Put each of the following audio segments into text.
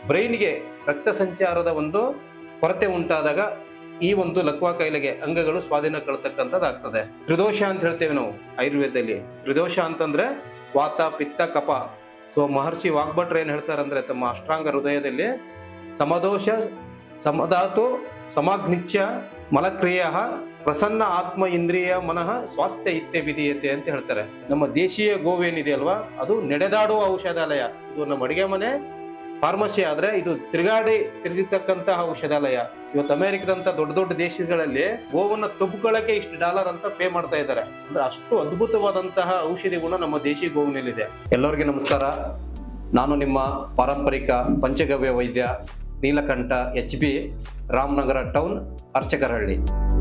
ಬ್ರೈನ್ಗೆ ರಕ್ತ ಸಂಚಾರದ ಒಂದು ಕೊರತೆ ಉಂಟಾದಾಗ ಈ ಒಂದು ಲಕ್ವಾ ಕಾಯಿಲೆಗೆ ಅಂಗಗಳು ಸ್ವಾಧೀನ ಕಳ್ತಕ್ಕಂಥದ್ದಾಗ್ತದೆ ತ್ರಿದೋಷ ಅಂತ ಹೇಳ್ತೇವೆ ನಾವು ಆಯುರ್ವೇದದಲ್ಲಿ ತ್ರಿದೋಷ ಅಂತಂದ್ರೆ ವಾತ ಪಿತ್ತ ಕಪ ಸೊ ಮಹರ್ಷಿ ವಾಗ್ಭಟ್ರು ಏನ್ ಹೇಳ್ತಾರಂದ್ರೆ ತಮ್ಮ ಅಷ್ಟಾಂಗ ಹೃದಯದಲ್ಲಿ ಸಮದೋಷ ಸಮಧಾತು ಸಮಾಗ್ನಿಚ್ಯ ಮಲಕ್ರಿಯ ಪ್ರಸನ್ನ ಆತ್ಮ ಇಂದ್ರಿಯ ಮನಃ ಸ್ವಾಸ್ಥ್ಯ ಇತ್ಯ ವಿಧೀಯತೆ ಅಂತ ಹೇಳ್ತಾರೆ ನಮ್ಮ ದೇಶೀಯ ಗೋವೇನಿದೆ ಅಲ್ವಾ ಅದು ನಡೆದಾಡುವ ಔಷಧಾಲಯ ಇದು ನಮ್ಮ ಅಡಿಗೆ ಮನೆ ಫಾರ್ಮಸಿ ಆದ್ರೆ ಇದು ತಿರುಗಾಡಿ ತಿರುಗಿತಕ್ಕಂತಹ ಔಷಧಾಲಯ ಇವತ್ತು ಅಮೆರಿಕದಂತ ದೊಡ್ಡ ದೊಡ್ಡ ದೇಶಗಳಲ್ಲಿ ಗೋವನ್ನ ತುಬ್ಕೊಳ್ಳಕ್ಕೆ ಇಷ್ಟು ಡಾಲರ್ ಅಂತ ಪೇ ಮಾಡ್ತಾ ಇದ್ದಾರೆ ಅಂದ್ರೆ ಅಷ್ಟು ಅದ್ಭುತವಾದಂತಹ ಔಷಧಿ ಗುಣ ನಮ್ಮ ದೇಶಿ ಗೋವಿನಲ್ಲಿದೆ ಎಲ್ಲರಿಗೂ ನಮಸ್ಕಾರ ನಾನು ನಿಮ್ಮ ಪಾರಂಪರಿಕ ಪಂಚಗವ್ಯ ವೈದ್ಯ Neelakantha H B Ramanagara town Archakarahalli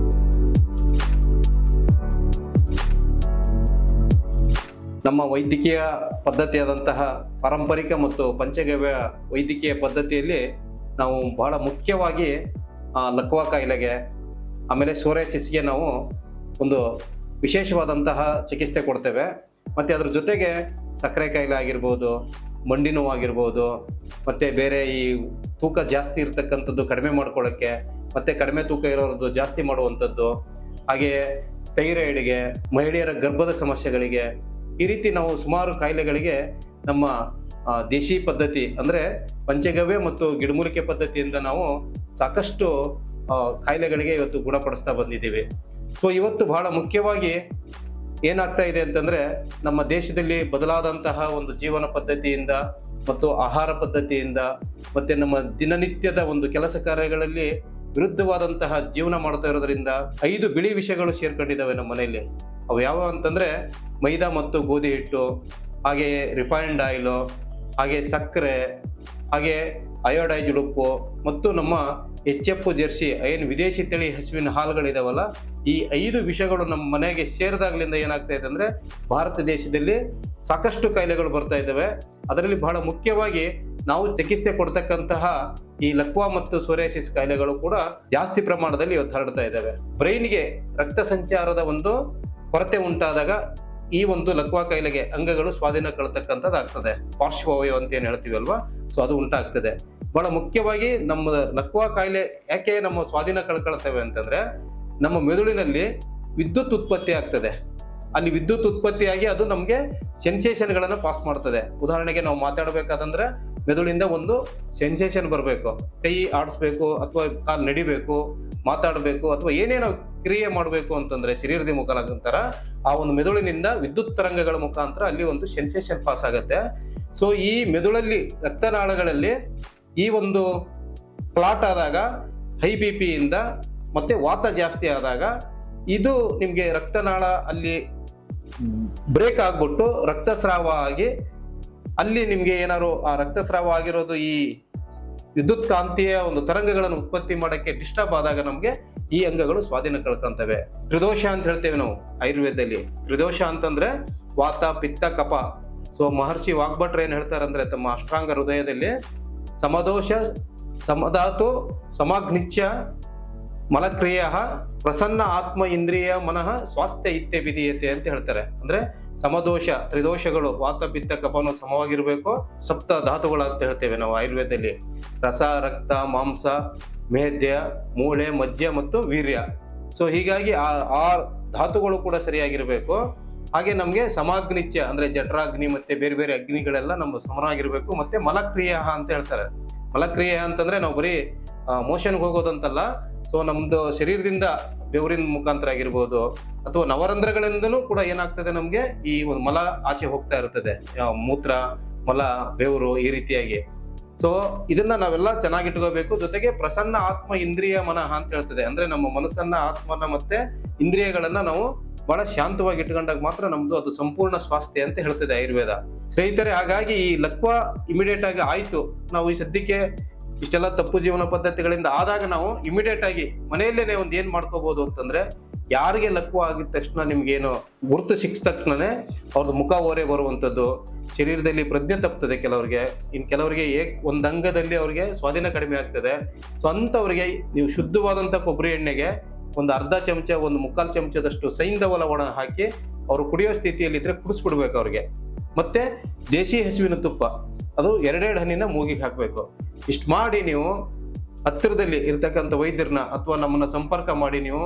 ನಮ್ಮ ವೈದ್ಯಕೀಯ ಪದ್ಧತಿಯಾದಂತಹ ಪಾರಂಪರಿಕ ಮತ್ತು ಪಂಚಗವ್ಯ ವೈದ್ಯಕೀಯ ಪದ್ಧತಿಯಲ್ಲಿ ನಾವು ಬಹಳ ಮುಖ್ಯವಾಗಿ ಆ, ಲಕ್ವಾ ಕಾಯಿಲೆಗೆ ಆಮೇಲೆ ಸೋರೆಸಿಸ್ಗೆ ನಾವು ಒಂದು ವಿಶೇಷವಾದಂತಹ ಚಿಕಿತ್ಸೆ ಕೊಡ್ತೇವೆ ಮತ್ತು ಅದ್ರ ಜೊತೆಗೆ ಸಕ್ಕರೆ ಕಾಯಿಲೆ ಆಗಿರ್ಬೋದು ಮಂಡಿ ನೋವು ಆಗಿರ್ಬೋದು ಮತ್ತು ಬೇರೆ ಈ ತೂಕ ಜಾಸ್ತಿ ಇರ್ತಕ್ಕಂಥದ್ದು ಕಡಿಮೆ ಮಾಡ್ಕೊಳ್ಳೋಕ್ಕೆ ಮತ್ತು ಕಡಿಮೆ ತೂಕ ಇರೋರದ್ದು ಜಾಸ್ತಿ ಮಾಡುವಂಥದ್ದು ಹಾಗೆಯೇ ಥೈರಾಯ್ಡ್ಗೆ ಮಹಿಳೆಯರ ಗರ್ಭದ ಸಮಸ್ಯೆಗಳಿಗೆ ಈ ರೀತಿ ನಾವು ಸುಮಾರು ಕಾಯಿಲೆಗಳಿಗೆ ನಮ್ಮ ಆ, ದೇಶಿ ಪದ್ಧತಿ ಅಂದರೆ ಪಂಚಗವ್ಯ ಮತ್ತು ಗಿಡಮೂಲಿಕೆ ಪದ್ಧತಿಯಿಂದ ನಾವು ಸಾಕಷ್ಟು ಆ, ಕಾಯಿಲೆಗಳಿಗೆ ಇವತ್ತು ಗುಣಪಡಿಸ್ತಾ ಬಂದಿದ್ದೀವಿ ಸೊ ಇವತ್ತು ಬಹಳ ಮುಖ್ಯವಾಗಿ ಏನಾಗ್ತಾ ಇದೆ ಅಂತಂದ್ರೆ ನಮ್ಮ ದೇಶದಲ್ಲಿ ಬದಲಾದಂತಹ ಒಂದು ಜೀವನ ಪದ್ಧತಿಯಿಂದ ಮತ್ತು ಆಹಾರ ಪದ್ಧತಿಯಿಂದ ಮತ್ತೆ ನಮ್ಮ ದಿನನಿತ್ಯದ ಒಂದು ಕೆಲಸ ಕಾರ್ಯಗಳಲ್ಲಿ ವಿರುದ್ಧವಾದಂತಹ ಜೀವನ ಮಾಡ್ತಾ ಇರೋದ್ರಿಂದ ಐದು ಬಿಳಿ ವಿಷಯಗಳು ಸೇರ್ಕೊಂಡಿದ್ದಾವೆ ನಮ್ಮ ಮನೆಯಲ್ಲಿ ಅವು ಯಾವ ಅಂತಂದ್ರೆ ಮೈದಾ ಮತ್ತು ಗೋಧಿ ಹಿಟ್ಟು ಹಾಗೆ ರಿಫೈನ್ಡ್ ಆಯಿಲು ಹಾಗೆ ಸಕ್ಕರೆ ಹಾಗೆ ಅಯೋಡೈಸ್ಡ್ ಉಪ್ಪು ಮತ್ತು ನಮ್ಮ ಎಚ್ ಎಫ್ ಜೆರ್ಸಿ ಏನು ವಿದೇಶಿ ತಳಿ ಹಸುವಿನ ಹಾಲುಗಳಿದಾವಲ್ಲ ಈ ಐದು ವಿಷಯಗಳು ನಮ್ಮ ಮನೆಗೆ ಸೇರಿದಾಗ್ಲಿಂದ ಏನಾಗ್ತಾ ಇದೆ ಅಂದ್ರೆ ಭಾರತ ದೇಶದಲ್ಲಿ ಸಾಕಷ್ಟು ಕಾಯಿಲೆಗಳು ಬರ್ತಾ ಇದ್ದಾವೆ ಅದರಲ್ಲಿ ಬಹಳ ಮುಖ್ಯವಾಗಿ ನಾವು ಚಿಕಿತ್ಸೆ ಕೊಡ್ತಕ್ಕಂತಹ ಈ ಲಕ್ವಾ ಮತ್ತು ಸೋರಿಯಾಸಿಸ್ ಕಾಯಿಲೆಗಳು ಕೂಡ ಜಾಸ್ತಿ ಪ್ರಮಾಣದಲ್ಲಿ ಇವತ್ತು ಹರಡ್ತಾ ಇದ್ದಾವೆ ಬ್ರೈನ್ಗೆ ರಕ್ತ ಸಂಚಾರದ ಒಂದು ಕೊರತೆ ಉಂಟಾದಾಗ ಈ ಒಂದು ಲಕ್ವಾ ಕಾಯಿಲೆಗೆ ಅಂಗಗಳು ಸ್ವಾಧೀನ ಕಳ್ತಕ್ಕಂಥದ್ದಾಗ್ತದೆ ಪಾರ್ಶ್ವವಯವ ಅಂತ ಏನ್ ಹೇಳ್ತೀವಿ ಅಲ್ವಾ ಸೊ ಅದು ಉಂಟಾಗ್ತದೆ ಬಹಳ ಮುಖ್ಯವಾಗಿ ನಮ್ಮ ಲಕ್ವಾ ಕಾಯಿಲೆ ಯಾಕೆ ನಮ್ಮ ಸ್ವಾಧೀನ ಕಳ್ಕೊಳ್ತೇವೆ ಅಂತಂದ್ರೆ ನಮ್ಮ ಮೆದುಳಿನಲ್ಲಿ ವಿದ್ಯುತ್ ಉತ್ಪತ್ತಿ ಆಗ್ತದೆ ಅಲ್ಲಿ ವಿದ್ಯುತ್ ಉತ್ಪತ್ತಿಯಾಗಿ ಅದು ನಮಗೆ ಸೆನ್ಸೇಷನ್ಗಳನ್ನು ಪಾಸ್ ಮಾಡ್ತದೆ ಉದಾಹರಣೆಗೆ ನಾವು ಮಾತಾಡಬೇಕಾದಂದ್ರೆ ಮೆದುಳಿಂದ ಒಂದು ಸೆನ್ಸೇಷನ್ ಬರಬೇಕು ಕೈ ಆಡಿಸ್ಬೇಕು ಅಥವಾ ಕಾಲು ನಡಿಬೇಕು ಮಾತಾಡಬೇಕು ಅಥವಾ ಏನೇ ನಾವು ಕ್ರಿಯೆ ಮಾಡಬೇಕು ಅಂತಂದ್ರೆ ಶರೀರದ ಮುಖಾಂತರ ಆ ಒಂದು ಮೆದುಳಿನಿಂದ ವಿದ್ಯುತ್ ತರಂಗಗಳ ಮುಖಾಂತರ ಅಲ್ಲಿ ಒಂದು ಸೆನ್ಸೇಷನ್ ಪಾಸ್ ಆಗುತ್ತೆ ಸೊ ಈ ಮೆದುಳಲ್ಲಿ ರಕ್ತನಾಳಗಳಲ್ಲಿ ಈ ಒಂದು ಕ್ಲಾಟ್ ಆದಾಗ ಹೈ ಬಿ ಪಿಯಿಂದ ಮತ್ತೆ ವಾತ ಜಾಸ್ತಿ ಆದಾಗ ಇದು ನಿಮಗೆ ರಕ್ತನಾಳ ಅಲ್ಲಿ ಬ್ರೇಕ್ ಆಗ್ಬಿಟ್ಟು ರಕ್ತಸ್ರಾವ ಆಗಿ ಅಲ್ಲಿ ನಿಮಗೆ ಏನಾದ್ರು ಆ ರಕ್ತಸ್ರಾವ ಆಗಿರೋದು ಈ ವಿದ್ಯುತ್ ಕಾಂತೀಯ ಒಂದು ತರಂಗಗಳನ್ನು ಉತ್ಪತ್ತಿ ಮಾಡಕ್ಕೆ ಡಿಸ್ಟರ್ಬ್ ಆದಾಗ ನಮಗೆ ಈ ಅಂಗಗಳು ಸ್ವಾಧೀನ ಕಳ್ಕೊಂತವೆ ತ್ರಿದೋಷ ಅಂತ ಹೇಳ್ತೇವೆ ನಾವು ಆಯುರ್ವೇದದಲ್ಲಿ ತ್ರಿದೋಷ ಅಂತಂದ್ರೆ ವಾತ ಪಿತ್ತ ಕಪ ಸೊ ಮಹರ್ಷಿ ವಾಗ್ಭಟ್ರು ಏನ್ ಹೇಳ್ತಾರಂದ್ರೆ ತಮ್ಮ ಅಷ್ಟಾಂಗ ಹೃದಯದಲ್ಲಿ ಸಮದೋಷ ಸಮಧಾತು ಸಮಾಗ್ನಿಚ್ಯ ಮಲಕ್ರಿಯ ಪ್ರಸನ್ನ ಆತ್ಮ ಇಂದ್ರಿಯ ಮನಃ ಸ್ವಾಸ್ಥ್ಯ ಇತ್ಯ ವಿಧೀಯತೆ ಅಂತ ಹೇಳ್ತಾರೆ ಅಂದ್ರೆ ಸಮದೋಷ ತ್ರಿದೋಷಗಳು ವಾತ ಪಿತ್ತ ಕಫನು ಸಮವಾಗಿರ್ಬೇಕು ಸಪ್ತ ಧಾತುಗಳು ಅಂತ ಹೇಳ್ತೇವೆ ನಾವು ಆಯುರ್ವೇದದಲ್ಲಿ ರಸ ರಕ್ತ ಮಾಂಸ ಮೇದ್ಯ ಮೂಳೆ ಮಜ್ಜೆ ಮತ್ತು ವೀರ್ಯ ಸೊ ಹೀಗಾಗಿ ಆ ಆ ಧಾತುಗಳು ಕೂಡ ಸರಿಯಾಗಿರ್ಬೇಕು ಹಾಗೆ ನಮಗೆ ಸಮಾಗ್ನಿಚ್ಯ ಅಂದ್ರೆ ಜಠರಾಗ್ನಿ ಮತ್ತೆ ಬೇರೆ ಬೇರೆ ಅಗ್ನಿಗಳೆಲ್ಲ ನಮ್ಮ ಸಮನಾಗಿರ್ಬೇಕು ಮತ್ತೆ ಮಲಕ್ರಿಯ ಅಂತ ಹೇಳ್ತಾರೆ ಮಲಕ್ರಿಯೆ ಅಂತಂದ್ರೆ ನಾವು ಬರೀ ಮೋಷನ್ಗೆ ಹೋಗೋದಂತಲ್ಲ ಸೊ ನಮ್ದು ಶರೀರದಿಂದ ಬೆವರಿನ ಮುಖಾಂತರ ಆಗಿರ್ಬೋದು ಅಥವಾ ನವರಂಧ್ರಗಳಿಂದಲೂ ಕೂಡ ಏನಾಗ್ತದೆ ನಮಗೆ ಈ ಒಂದು ಮಲ ಆಚೆ ಹೋಗ್ತಾ ಇರ್ತದೆ ಆ, ಮೂತ್ರ ಮಲ ಬೆವರು ಈ ರೀತಿಯಾಗಿ ಸೊ ಇದನ್ನ ನಾವೆಲ್ಲ ಚೆನ್ನಾಗಿಟ್ಕೋಬೇಕು ಜೊತೆಗೆ ಪ್ರಸನ್ನ ಆತ್ಮ ಇಂದ್ರಿಯ ಮನಃ ಅಂತ ಹೇಳ್ತದೆ ಅಂದ್ರೆ ನಮ್ಮ ಮನಸ್ಸನ್ನ ಆತ್ಮನ ಮತ್ತೆ ಇಂದ್ರಿಯಗಳನ್ನ ನಾವು ಬಹಳ ಶಾಂತವಾಗಿ ಇಟ್ಕೊಂಡಾಗ ಮಾತ್ರ ನಮ್ದು ಅದು ಸಂಪೂರ್ಣ ಸ್ವಾಸ್ಥ್ಯ ಅಂತ ಹೇಳ್ತದೆ ಆಯುರ್ವೇದ ಸ್ನೇಹಿತರೆ ಹಾಗಾಗಿ ಈ ಲಕ್ವ ಇಮಿಡಿಯೇಟ್ ಆಗಿ ಆಯ್ತು ನಾವು ಈ ಸದ್ಯಕ್ಕೆ ಇಷ್ಟೆಲ್ಲ ತಪ್ಪು ಜೀವನ ಪದ್ಧತಿಗಳಿಂದ ಆದಾಗ ನಾವು ಇಮಿಡಿಯೇಟ್ ಆಗಿ ಮನೆಯಲ್ಲೇನೆ ಒಂದು ಏನ್ ಮಾಡ್ಕೋಬಹುದು ಅಂತಂದ್ರೆ ಯಾರಿಗೆ ಲಕ್ವ ಆಗಿದ ತಕ್ಷಣ ನಿಮ್ಗೇನು ಗುರುತು ಸಿಕ್ಕ ತಕ್ಷಣನೇ ಅವ್ರದ್ದು ಮುಖ ಓರೆ ಬರುವಂಥದ್ದು ಶರೀರದಲ್ಲಿ ಪ್ರಜ್ಞೆ ತಪ್ತದೆ ಕೆಲವರಿಗೆ ಇನ್ನು ಕೆಲವರಿಗೆ ಏಕ್ ಒಂದು ಅಂಗದಲ್ಲಿ ಅವ್ರಿಗೆ ಸ್ವಾಧೀನ ಕಡಿಮೆ ಆಗ್ತದೆ ಸೊ ಅಂಥವ್ರಿಗೆ ನೀವು ಶುದ್ಧವಾದಂಥ ಕೊಬ್ಬರಿ ಎಣ್ಣೆಗೆ ಒಂದು ಅರ್ಧ ಚಮಚ ಒಂದು ಮುಕ್ಕಾಲು ಚಮಚದಷ್ಟು ಸೈಂಧವ ಲವಣ ಹಾಕಿ ಅವರು ಕುಡಿಯೋ ಸ್ಥಿತಿಯಲ್ಲಿದ್ದರೆ ಕುಡಿಸ್ಬಿಡ್ಬೇಕು ಅವ್ರಿಗೆ ಮತ್ತೆ ದೇಸಿ ಹಸುವಿನ ತುಪ್ಪ ಅದು ಎರಡೆರಡು ಹನಿನ ಮೂಗಿಗೆ ಹಾಕಬೇಕು ಇಷ್ಟು ಮಾಡಿ ನೀವು ಹತ್ತಿರದಲ್ಲಿ ಇರ್ತಕ್ಕಂಥ ವೈದ್ಯರನ್ನ ಅಥವಾ ನಮ್ಮನ್ನ ಸಂಪರ್ಕ ಮಾಡಿ ನೀವು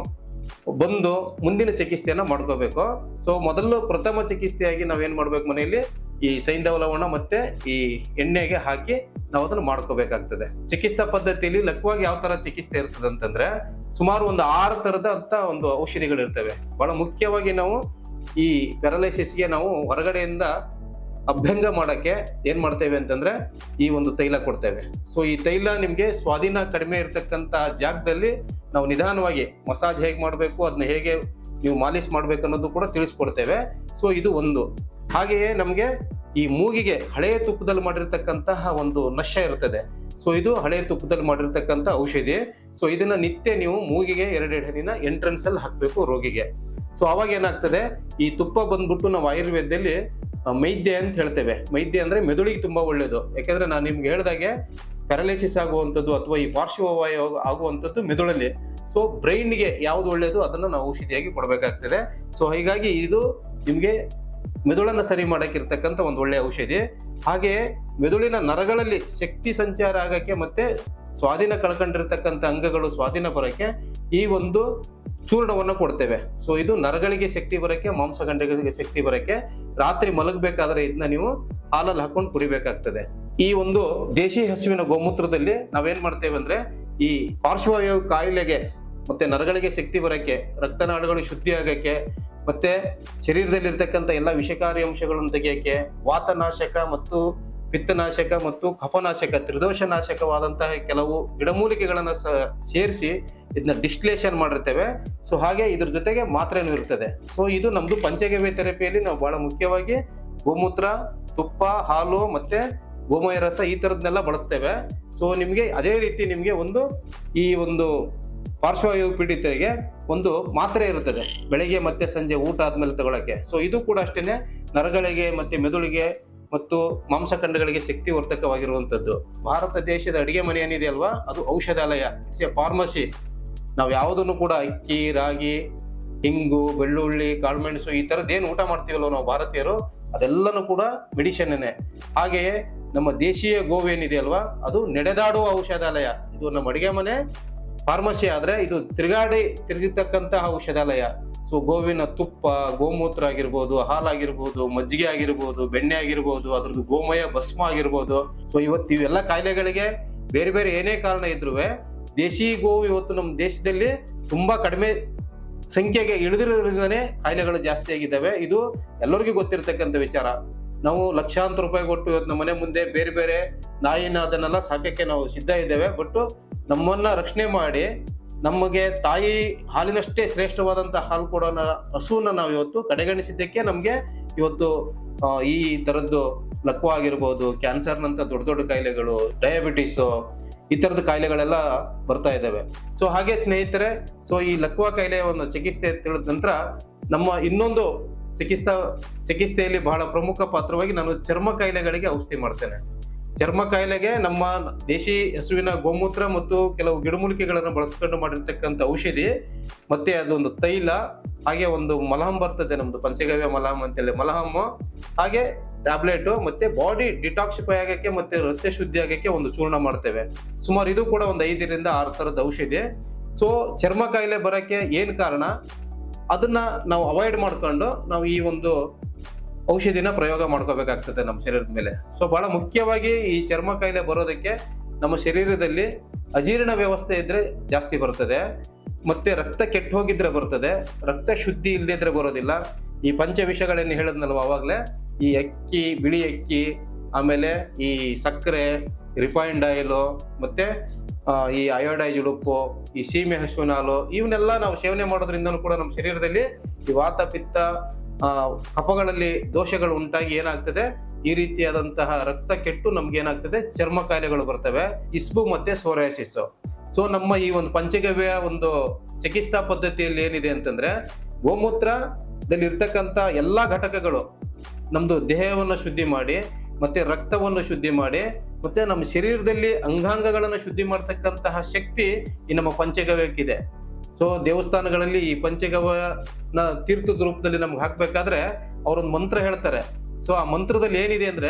ಬಂದು ಮುಂದಿನ ಚಿಕಿತ್ಸೆಯನ್ನ ಮಾಡ್ಕೋಬೇಕು ಸೊ ಮೊದಲು ಪ್ರಥಮ ಚಿಕಿತ್ಸೆಯಾಗಿ ನಾವೇನ್ ಮಾಡ್ಬೇಕು ಮನೆಯಲ್ಲಿ ಈ ಸೈಂಧವ ಲವಣ ಮತ್ತೆ ಈ ಎಣ್ಣೆಗೆ ಹಾಕಿ ನಾವು ಅದನ್ನು ಮಾಡ್ಕೋಬೇಕಾಗ್ತದೆ ಚಿಕಿತ್ಸಾ ಪದ್ಧತಿಯಲ್ಲಿ ಲಘುವಾಗಿ ಯಾವ ತರ ಚಿಕಿತ್ಸೆ ಇರ್ತದೆ ಅಂತಂದ್ರೆ ಸುಮಾರು ಒಂದು ಆರು ತರದ ಅಂತ ಒಂದು ಔಷಧಿಗಳು ಇರ್ತವೆ ಬಹಳ ಮುಖ್ಯವಾಗಿ ನಾವು ಈ ಪ್ಯಾರಲೈಸಿಸ್ಗೆ ನಾವು ಹೊರಗಡೆಯಿಂದ ಅಭ್ಯಂಗ ಮಾಡಕ್ಕೆ ಏನ್ ಮಾಡ್ತೇವೆ ಅಂತಂದ್ರೆ ಈ ಒಂದು ತೈಲ ಕೊಡ್ತೇವೆ ಸೊ ಈ ತೈಲ ನಿಮ್ಗೆ ಸ್ವಾಧೀನ ಕಡಿಮೆ ಇರತಕ್ಕಂತ ಜಾಗದಲ್ಲಿ ನಾವು ನಿಧಾನವಾಗಿ ಮಸಾಜ್ ಹೇಗೆ ಮಾಡಬೇಕು ಅದನ್ನ ಹೇಗೆ ನೀವು ಮಾಲಿಶ್ ಮಾಡ್ಬೇಕು ಅನ್ನೋದು ಕೂಡ ತಿಳಿಸ್ಕೊಡ್ತೇವೆ ಸೊ ಇದು ಒಂದು ಹಾಗೆಯೇ ನಮಗೆ ಈ ಮೂಗಿಗೆ ಹಳೆಯ ತುಪ್ಪದಲ್ಲಿ ಮಾಡಿರ್ತಕ್ಕಂತಹ ಒಂದು ನಶ ಇರ್ತದೆ ಸೊ ಇದು ಹಳೆಯ ತುಪ್ಪದಲ್ಲಿ ಮಾಡಿರ್ತಕ್ಕಂಥ ಔಷಧಿ ಸೊ ಇದನ್ನ ನಿತ್ಯ ನೀವು ಮೂಗಿಗೆ ಎರಡೆರಡು ಹನಿನ ಎಂಟ್ರೆನ್ಸ್ ಅಲ್ಲಿ ಹಾಕಬೇಕು ರೋಗಿಗೆ ಸೊ ಅವಾಗ ಏನಾಗ್ತದೆ ಈ ತುಪ್ಪ ಬಂದ್ಬಿಟ್ಟು ನಾವು ಆಯುರ್ವೇದದಲ್ಲಿ ಆ, ಮೈದ್ಯ ಅಂತ ಹೇಳ್ತೇವೆ ಮೈದ್ಯ ಅಂದ್ರೆ ಮೆದುಳಿಗೆ ತುಂಬಾ ಒಳ್ಳೇದು ಯಾಕಂದ್ರೆ ನಾನು ನಿಮ್ಗೆ ಹೇಳ್ದಾಗೆ ಪ್ಯಾರಲೈಸಿಸ್ ಆಗುವಂಥದ್ದು ಅಥವಾ ಈ ಪಾರ್ಶ್ವವಾಯು ಆಗುವಂಥದ್ದು ಮೆದುಳಲ್ಲಿ ಸೊ ಬ್ರೈನ್ಗೆ ಯಾವ್ದು ಒಳ್ಳೇದು ಅದನ್ನ ನಾವು ಔಷಧಿಯಾಗಿ ಕೊಡಬೇಕಾಗ್ತದೆ ಸೊ ಹೀಗಾಗಿ ಇದು ನಿಮ್ಗೆ ಮೆದುಳನ್ನ ಸರಿ ಮಾಡಕ್ಕಿರ್ತಕ್ಕಂಥ ಒಂದು ಒಳ್ಳೆಯ ಔಷಧಿ ಹಾಗೆಯೇ ಮೆದುಳಿನ ನರಗಳಲ್ಲಿ ಶಕ್ತಿ ಸಂಚಾರ ಆಗಕ್ಕೆ ಮತ್ತೆ ಸ್ವಾಧೀನ ಕಳ್ಕೊಂಡಿರ್ತಕ್ಕಂಥ ಅಂಗಗಳು ಸ್ವಾಧೀನ ಬರೋಕ್ಕೆ ಈ ಒಂದು ಚೂರ್ಣವನ್ನು ಕೊಡ್ತೇವೆ ಸೊ ಇದು ನರಗಳಿಗೆ ಶಕ್ತಿ ಬರೋಕ್ಕೆ ಮಾಂಸಖಂಡಗಳಿಗೆ ಶಕ್ತಿ ಬರೋಕ್ಕೆ ರಾತ್ರಿ ಮಲಗಬೇಕಾದ್ರೆ ಇದನ್ನ ನೀವು ಹಾಲಲ್ಲಿ ಹಾಕೊಂಡು ಕುಡಿಬೇಕಾಗ್ತದೆ ಈ ಒಂದು ದೇಶಿ ಹಸುವಿನ ಗೋಮೂತ್ರದಲ್ಲಿ ನಾವೇನ್ ಮಾಡ್ತೇವೆ ಅಂದ್ರೆ ಈ ಪಾರ್ಶ್ವವಾಯು ಕಾಯಿಲೆಗೆ ಮತ್ತೆ ನರಗಳಿಗೆ ಶಕ್ತಿ ಬರೋಕ್ಕೆ ರಕ್ತನಾಳಗಳು ಶುದ್ಧಿ ಆಗಕ್ಕೆ ಮತ್ತೆ ಶರೀರದಲ್ಲಿರ್ತಕ್ಕಂಥ ಎಲ್ಲ ವಿಷಕಾರಿ ಅಂಶಗಳನ್ನು ತೆಗೆಯಕ್ಕೆ ವಾತನಾಶಕ ಮತ್ತು ಪಿತ್ತನಾಶಕ ಮತ್ತು ಕಫನಾಶಕ ತ್ರಿದೋಷನಾಶಕವಾದಂತಹ ಕೆಲವು ಗಿಡಮೂಲಿಕೆಗಳನ್ನು ಸೇರಿಸಿ ಇದನ್ನ ಡಿಸ್ಟಿಲೇಷನ್ ಮಾಡಿರ್ತೇವೆ ಸೊ ಹಾಗೆ ಇದ್ರ ಜೊತೆಗೆ ಮಾತ್ರೆನೂ ಇರ್ತದೆ ಸೊ ಇದು ನಮ್ದು ಪಂಚಗವ್ಯ ಥೆರಪಿಯಲ್ಲಿ ನಾವು ಬಹಳ ಮುಖ್ಯವಾಗಿ ಗೋಮೂತ್ರ ತುಪ್ಪ ಹಾಲು ಮತ್ತೆ ಗೋಮಯ ರಸ ಈ ಥರದ್ನೆಲ್ಲ ಬಳಸ್ತೇವೆ ಸೊ ನಿಮಗೆ ಅದೇ ರೀತಿ ನಿಮಗೆ ಒಂದು ಈ ಒಂದು ಪಾರ್ಶ್ವವಾಯು ಪೀಡಿತರಿಗೆ ಒಂದು ಮಾತ್ರೆ ಇರುತ್ತದೆ ಬೆಳಗ್ಗೆ ಮತ್ತೆ ಸಂಜೆ ಊಟ ಆದ್ಮೇಲೆ ತಗೊಳಕ್ಕೆ ಸೊ ಇದು ಕೂಡ ಅಷ್ಟೇನೆ ನರಗಳಿಗೆ ಮತ್ತೆ ಮೆದುಳಿಗೆ ಮತ್ತು ಮಾಂಸಖಂಡಗಳಿಗೆ ಶಕ್ತಿ ವರ್ಧಕವಾಗಿರುವಂಥದ್ದು ಭಾರತ ದೇಶದ ಅಡಿಗೆ ಮನೆ ಏನಿದೆ ಅಲ್ವಾ ಅದು ಔಷಧಾಲಯ ಇಟ್ಸ್ ಎ ಫಾರ್ಮಸಿ ನಾವು ಯಾವುದನ್ನು ಕೂಡ ಅಕ್ಕಿ ರಾಗಿ ಹಿಂಗು ಬೆಳ್ಳುಳ್ಳಿ ಕಾಳುಮೆಣಸು ಈ ಥರದ್ದು ಏನು ಊಟ ಮಾಡ್ತೀವಲ್ವ ನಾವು ಭಾರತೀಯರು ಅದೆಲ್ಲನೂ ಕೂಡ ಮೆಡಿಷನ್ನೇ ಹಾಗೆಯೇ ನಮ್ಮ ದೇಶೀಯ ಗೋವು ಏನಿದೆ ಅಲ್ವಾ ಅದು ನಡೆದಾಡುವ ಔಷಧಾಲಯ ಇದು ನಮ್ಮ ಅಡಿಗೆ ಮನೆ ಫಾರ್ಮಸಿ ಆದ್ರೆ ಇದು ತಿರುಗಾಡಿ ತಿರುಗಿರ್ತಕ್ಕಂತಹ ಔಷಧಾಲಯ ಸೊ ಗೋವಿನ ತುಪ್ಪ ಗೋಮೂತ್ರ ಆಗಿರ್ಬೋದು ಹಾಲಾಗಿರ್ಬೋದು ಮಜ್ಜಿಗೆ ಆಗಿರ್ಬೋದು ಬೆಣ್ಣೆ ಆಗಿರ್ಬೋದು ಅದ್ರದ್ದು ಗೋಮಯ ಭಸ್ಮ ಆಗಿರ್ಬೋದು ಸೊ ಇವತ್ತು ಇವೆಲ್ಲ ಕಾಯಿಲೆಗಳಿಗೆ ಬೇರೆ ಬೇರೆ ಏನೇ ಕಾರಣ ಇದ್ರೂ ದೇಶಿ ಗೋವು ಇವತ್ತು ನಮ್ಮ ದೇಶದಲ್ಲಿ ತುಂಬಾ ಕಡಿಮೆ ಸಂಖ್ಯೆಗೆ ಇಳಿದಿರೋದ್ರಿಂದನೇ ಕಾಯಿಲೆಗಳು ಜಾಸ್ತಿ ಆಗಿದ್ದಾವೆ ಇದು ಎಲ್ಲರಿಗೂ ಗೊತ್ತಿರತಕ್ಕಂಥ ವಿಚಾರ ನಾವು ಲಕ್ಷಾಂತರ ರೂಪಾಯಿ ಕೊಟ್ಟು ಇವತ್ತು ನಮ್ಮ ಮನೆ ಮುಂದೆ ಬೇರೆ ಬೇರೆ ನಾಯಿನ ಅದನ್ನೆಲ್ಲ ಸಾಕಕ್ಕೆ ನಾವು ಸಿದ್ಧ ಇದ್ದೇವೆ ಬಟ್ ನಮ್ಮನ್ನ ರಕ್ಷಣೆ ಮಾಡಿ ನಮಗೆ ತಾಯಿ ಹಾಲಿನಷ್ಟೇ ಶ್ರೇಷ್ಠವಾದಂಥ ಹಾಲು ಕೊಡೋ ಹಸುವನ್ನ ನಾವು ಇವತ್ತು ಕಡೆಗಣಿಸಿದ್ದಕ್ಕೆ ನಮಗೆ ಇವತ್ತು ಆ, ಈ ಥರದ್ದು ಲಕ್ವ ಆಗಿರ್ಬೋದು ಕ್ಯಾನ್ಸರ್ನಂತ ದೊಡ್ಡ ದೊಡ್ಡ ಕಾಯಿಲೆಗಳು ಡಯಾಬಿಟಿಸು ಈ ಥರದ ಕಾಯಿಲೆಗಳೆಲ್ಲ ಬರ್ತಾ ಇದ್ದಾವೆ ಸೊ ಹಾಗೆ ಸ್ನೇಹಿತರೆ ಸೊ ಈ ಲಕ್ವ ಕಾಯಿಲೆಯ ಒಂದು ಚಿಕಿತ್ಸೆ ತಿಳಿದ ನಂತರ ನಮ್ಮ ಇನ್ನೊಂದು ಚಿಕಿತ್ಸಾ ಚಿಕಿತ್ಸೆಯಲ್ಲಿ ಬಹಳ ಪ್ರಮುಖ ಪಾತ್ರವಾಗಿ ನಾನು ಚರ್ಮ ಕಾಯಿಲೆಗಳಿಗೆ ಔಷಧಿ ಮಾಡ್ತೇನೆ ಚರ್ಮ ಕಾಯಿಲೆಗೆ ನಮ್ಮ ದೇಶಿ ಹಸುವಿನ ಗೋಮೂತ್ರ ಮತ್ತು ಕೆಲವು ಗಿಡಮೂಲಿಕೆಗಳನ್ನು ಬಳಸ್ಕೊಂಡು ಮಾಡಿರ್ತಕ್ಕಂಥ ಔಷಧಿ ಮತ್ತೆ ಅದೊಂದು ತೈಲ ಹಾಗೆ ಒಂದು ಮಲಹಂ ಬರ್ತದೆ ನಮ್ದು ಪಂಚಗವ್ಯ ಮಲಹಂ ಅಂತೇಳಿ ಮಲಹಮ್ಮು ಹಾಗೆ ಟ್ಯಾಬ್ಲೆಟ್ ಮತ್ತೆ ಬಾಡಿ ಡಿಟಾಕ್ಸಿಫೈ ಆಗಕ್ಕೆ ಮತ್ತೆ ರಕ್ತ ಶುದ್ಧಿ ಆಗಕ್ಕೆ ಒಂದು ಚೂರ್ಣ ಮಾಡ್ತೇವೆ ಸುಮಾರು ಇದು ಕೂಡ ಒಂದು ಐದರಿಂದ ಆರು ತರದ ಔಷಧಿ ಸೊ ಚರ್ಮ ಕಾಯಿಲೆ ಬರಕ್ಕೆ ಏನ್ ಕಾರಣ ಅದನ್ನ ನಾವು ಅವಾಯ್ಡ್ ಮಾಡ್ಕೊಂಡು ನಾವು ಈ ಒಂದು ಔಷಧಿನ ಪ್ರಯೋಗ ಮಾಡ್ಕೋಬೇಕಾಗ್ತದೆ ನಮ್ಮ ಶರೀರದ ಮೇಲೆ ಸೊ ಬಹಳ ಮುಖ್ಯವಾಗಿ ಈ ಚರ್ಮ ಕಾಯಿಲೆ ಬರೋದಕ್ಕೆ ನಮ್ಮ ಶರೀರದಲ್ಲಿ ಅಜೀರ್ಣ ವ್ಯವಸ್ಥೆ ಇದ್ರೆ ಜಾಸ್ತಿ ಬರ್ತದೆ ಮತ್ತೆ ರಕ್ತ ಕೆಟ್ಟು ಹೋಗಿದ್ರೆ ಬರ್ತದೆ ರಕ್ತ ಶುದ್ಧಿ ಇಲ್ಲದಿದ್ರೆ ಬರೋದಿಲ್ಲ ಈ ಪಂಚವಿಷಗಳೇನು ಹೇಳಿದ್ನಲ್ವ ಅವಾಗಲೇ ಈ ಅಕ್ಕಿ ಬಿಳಿ ಅಕ್ಕಿ ಆಮೇಲೆ ಈ ಸಕ್ಕರೆ ರಿಫೈನ್ಡ್ ಆಯಿಲು ಮತ್ತೆ ಆ, ಈ ಅಯೋಡೈಸ್ಡ್ ಉಪ್ಪು ಈ ಸೀಮೆ ಹಸುವಿನ ಹಾಲು ಇವನ್ನೆಲ್ಲ ನಾವು ಸೇವನೆ ಮಾಡೋದ್ರಿಂದನೂ ಕೂಡ ನಮ್ಮ ಶರೀರದಲ್ಲಿ ಈ ವಾತ ಪಿತ್ತ ಆ, ಕಫಗಳಲ್ಲಿ ದೋಷಗಳು ಉಂಟಾಗಿ ಏನಾಗ್ತದೆ ಈ ರೀತಿಯಾದಂತಹ ರಕ್ತ ಕೆಟ್ಟು ನಮ್ಗೆ ಏನಾಗ್ತದೆ ಚರ್ಮ ಕಾಯಿಲೆಗಳು ಬರ್ತವೆ ಇಸ್ಬು ಮತ್ತೆ ಸೋರಾಸಿಸ್ ಸೊ ನಮ್ಮ ಈ ಒಂದು ಪಂಚಗವ್ಯ ಒಂದು ಚಿಕಿತ್ಸಾ ಪದ್ಧತಿಯಲ್ಲಿ ಏನಿದೆ ಅಂತಂದ್ರೆ ಗೋಮೂತ್ರದಲ್ಲಿ ಇರ್ತಕ್ಕಂಥ ಎಲ್ಲಾ ಘಟಕಗಳು ನಮ್ದು ದೇಹವನ್ನು ಶುದ್ಧಿ ಮಾಡಿ ಮತ್ತೆ ರಕ್ತವನ್ನು ಶುದ್ಧಿ ಮಾಡಿ ಮತ್ತೆ ನಮ್ಮ ಶರೀರದಲ್ಲಿ ಅಂಗಾಂಗಗಳನ್ನು ಶುದ್ಧಿ ಮಾಡ್ತಕ್ಕಂತಹ ಶಕ್ತಿ ಈ ನಮ್ಮ ಪಂಚಗವ್ಯಕ್ಕಿದೆ ಸೊ ದೇವಸ್ಥಾನಗಳಲ್ಲಿ ಈ ಪಂಚಗವ್ಯನ ತೀರ್ಥದ ರೂಪದಲ್ಲಿ ನಮ್ಗೆ ಹಾಕ್ಬೇಕಾದ್ರೆ ಅವರೊಂದು ಮಂತ್ರ ಹೇಳ್ತಾರೆ ಸೊ ಆ ಮಂತ್ರದಲ್ಲಿ ಏನಿದೆ ಅಂದ್ರೆ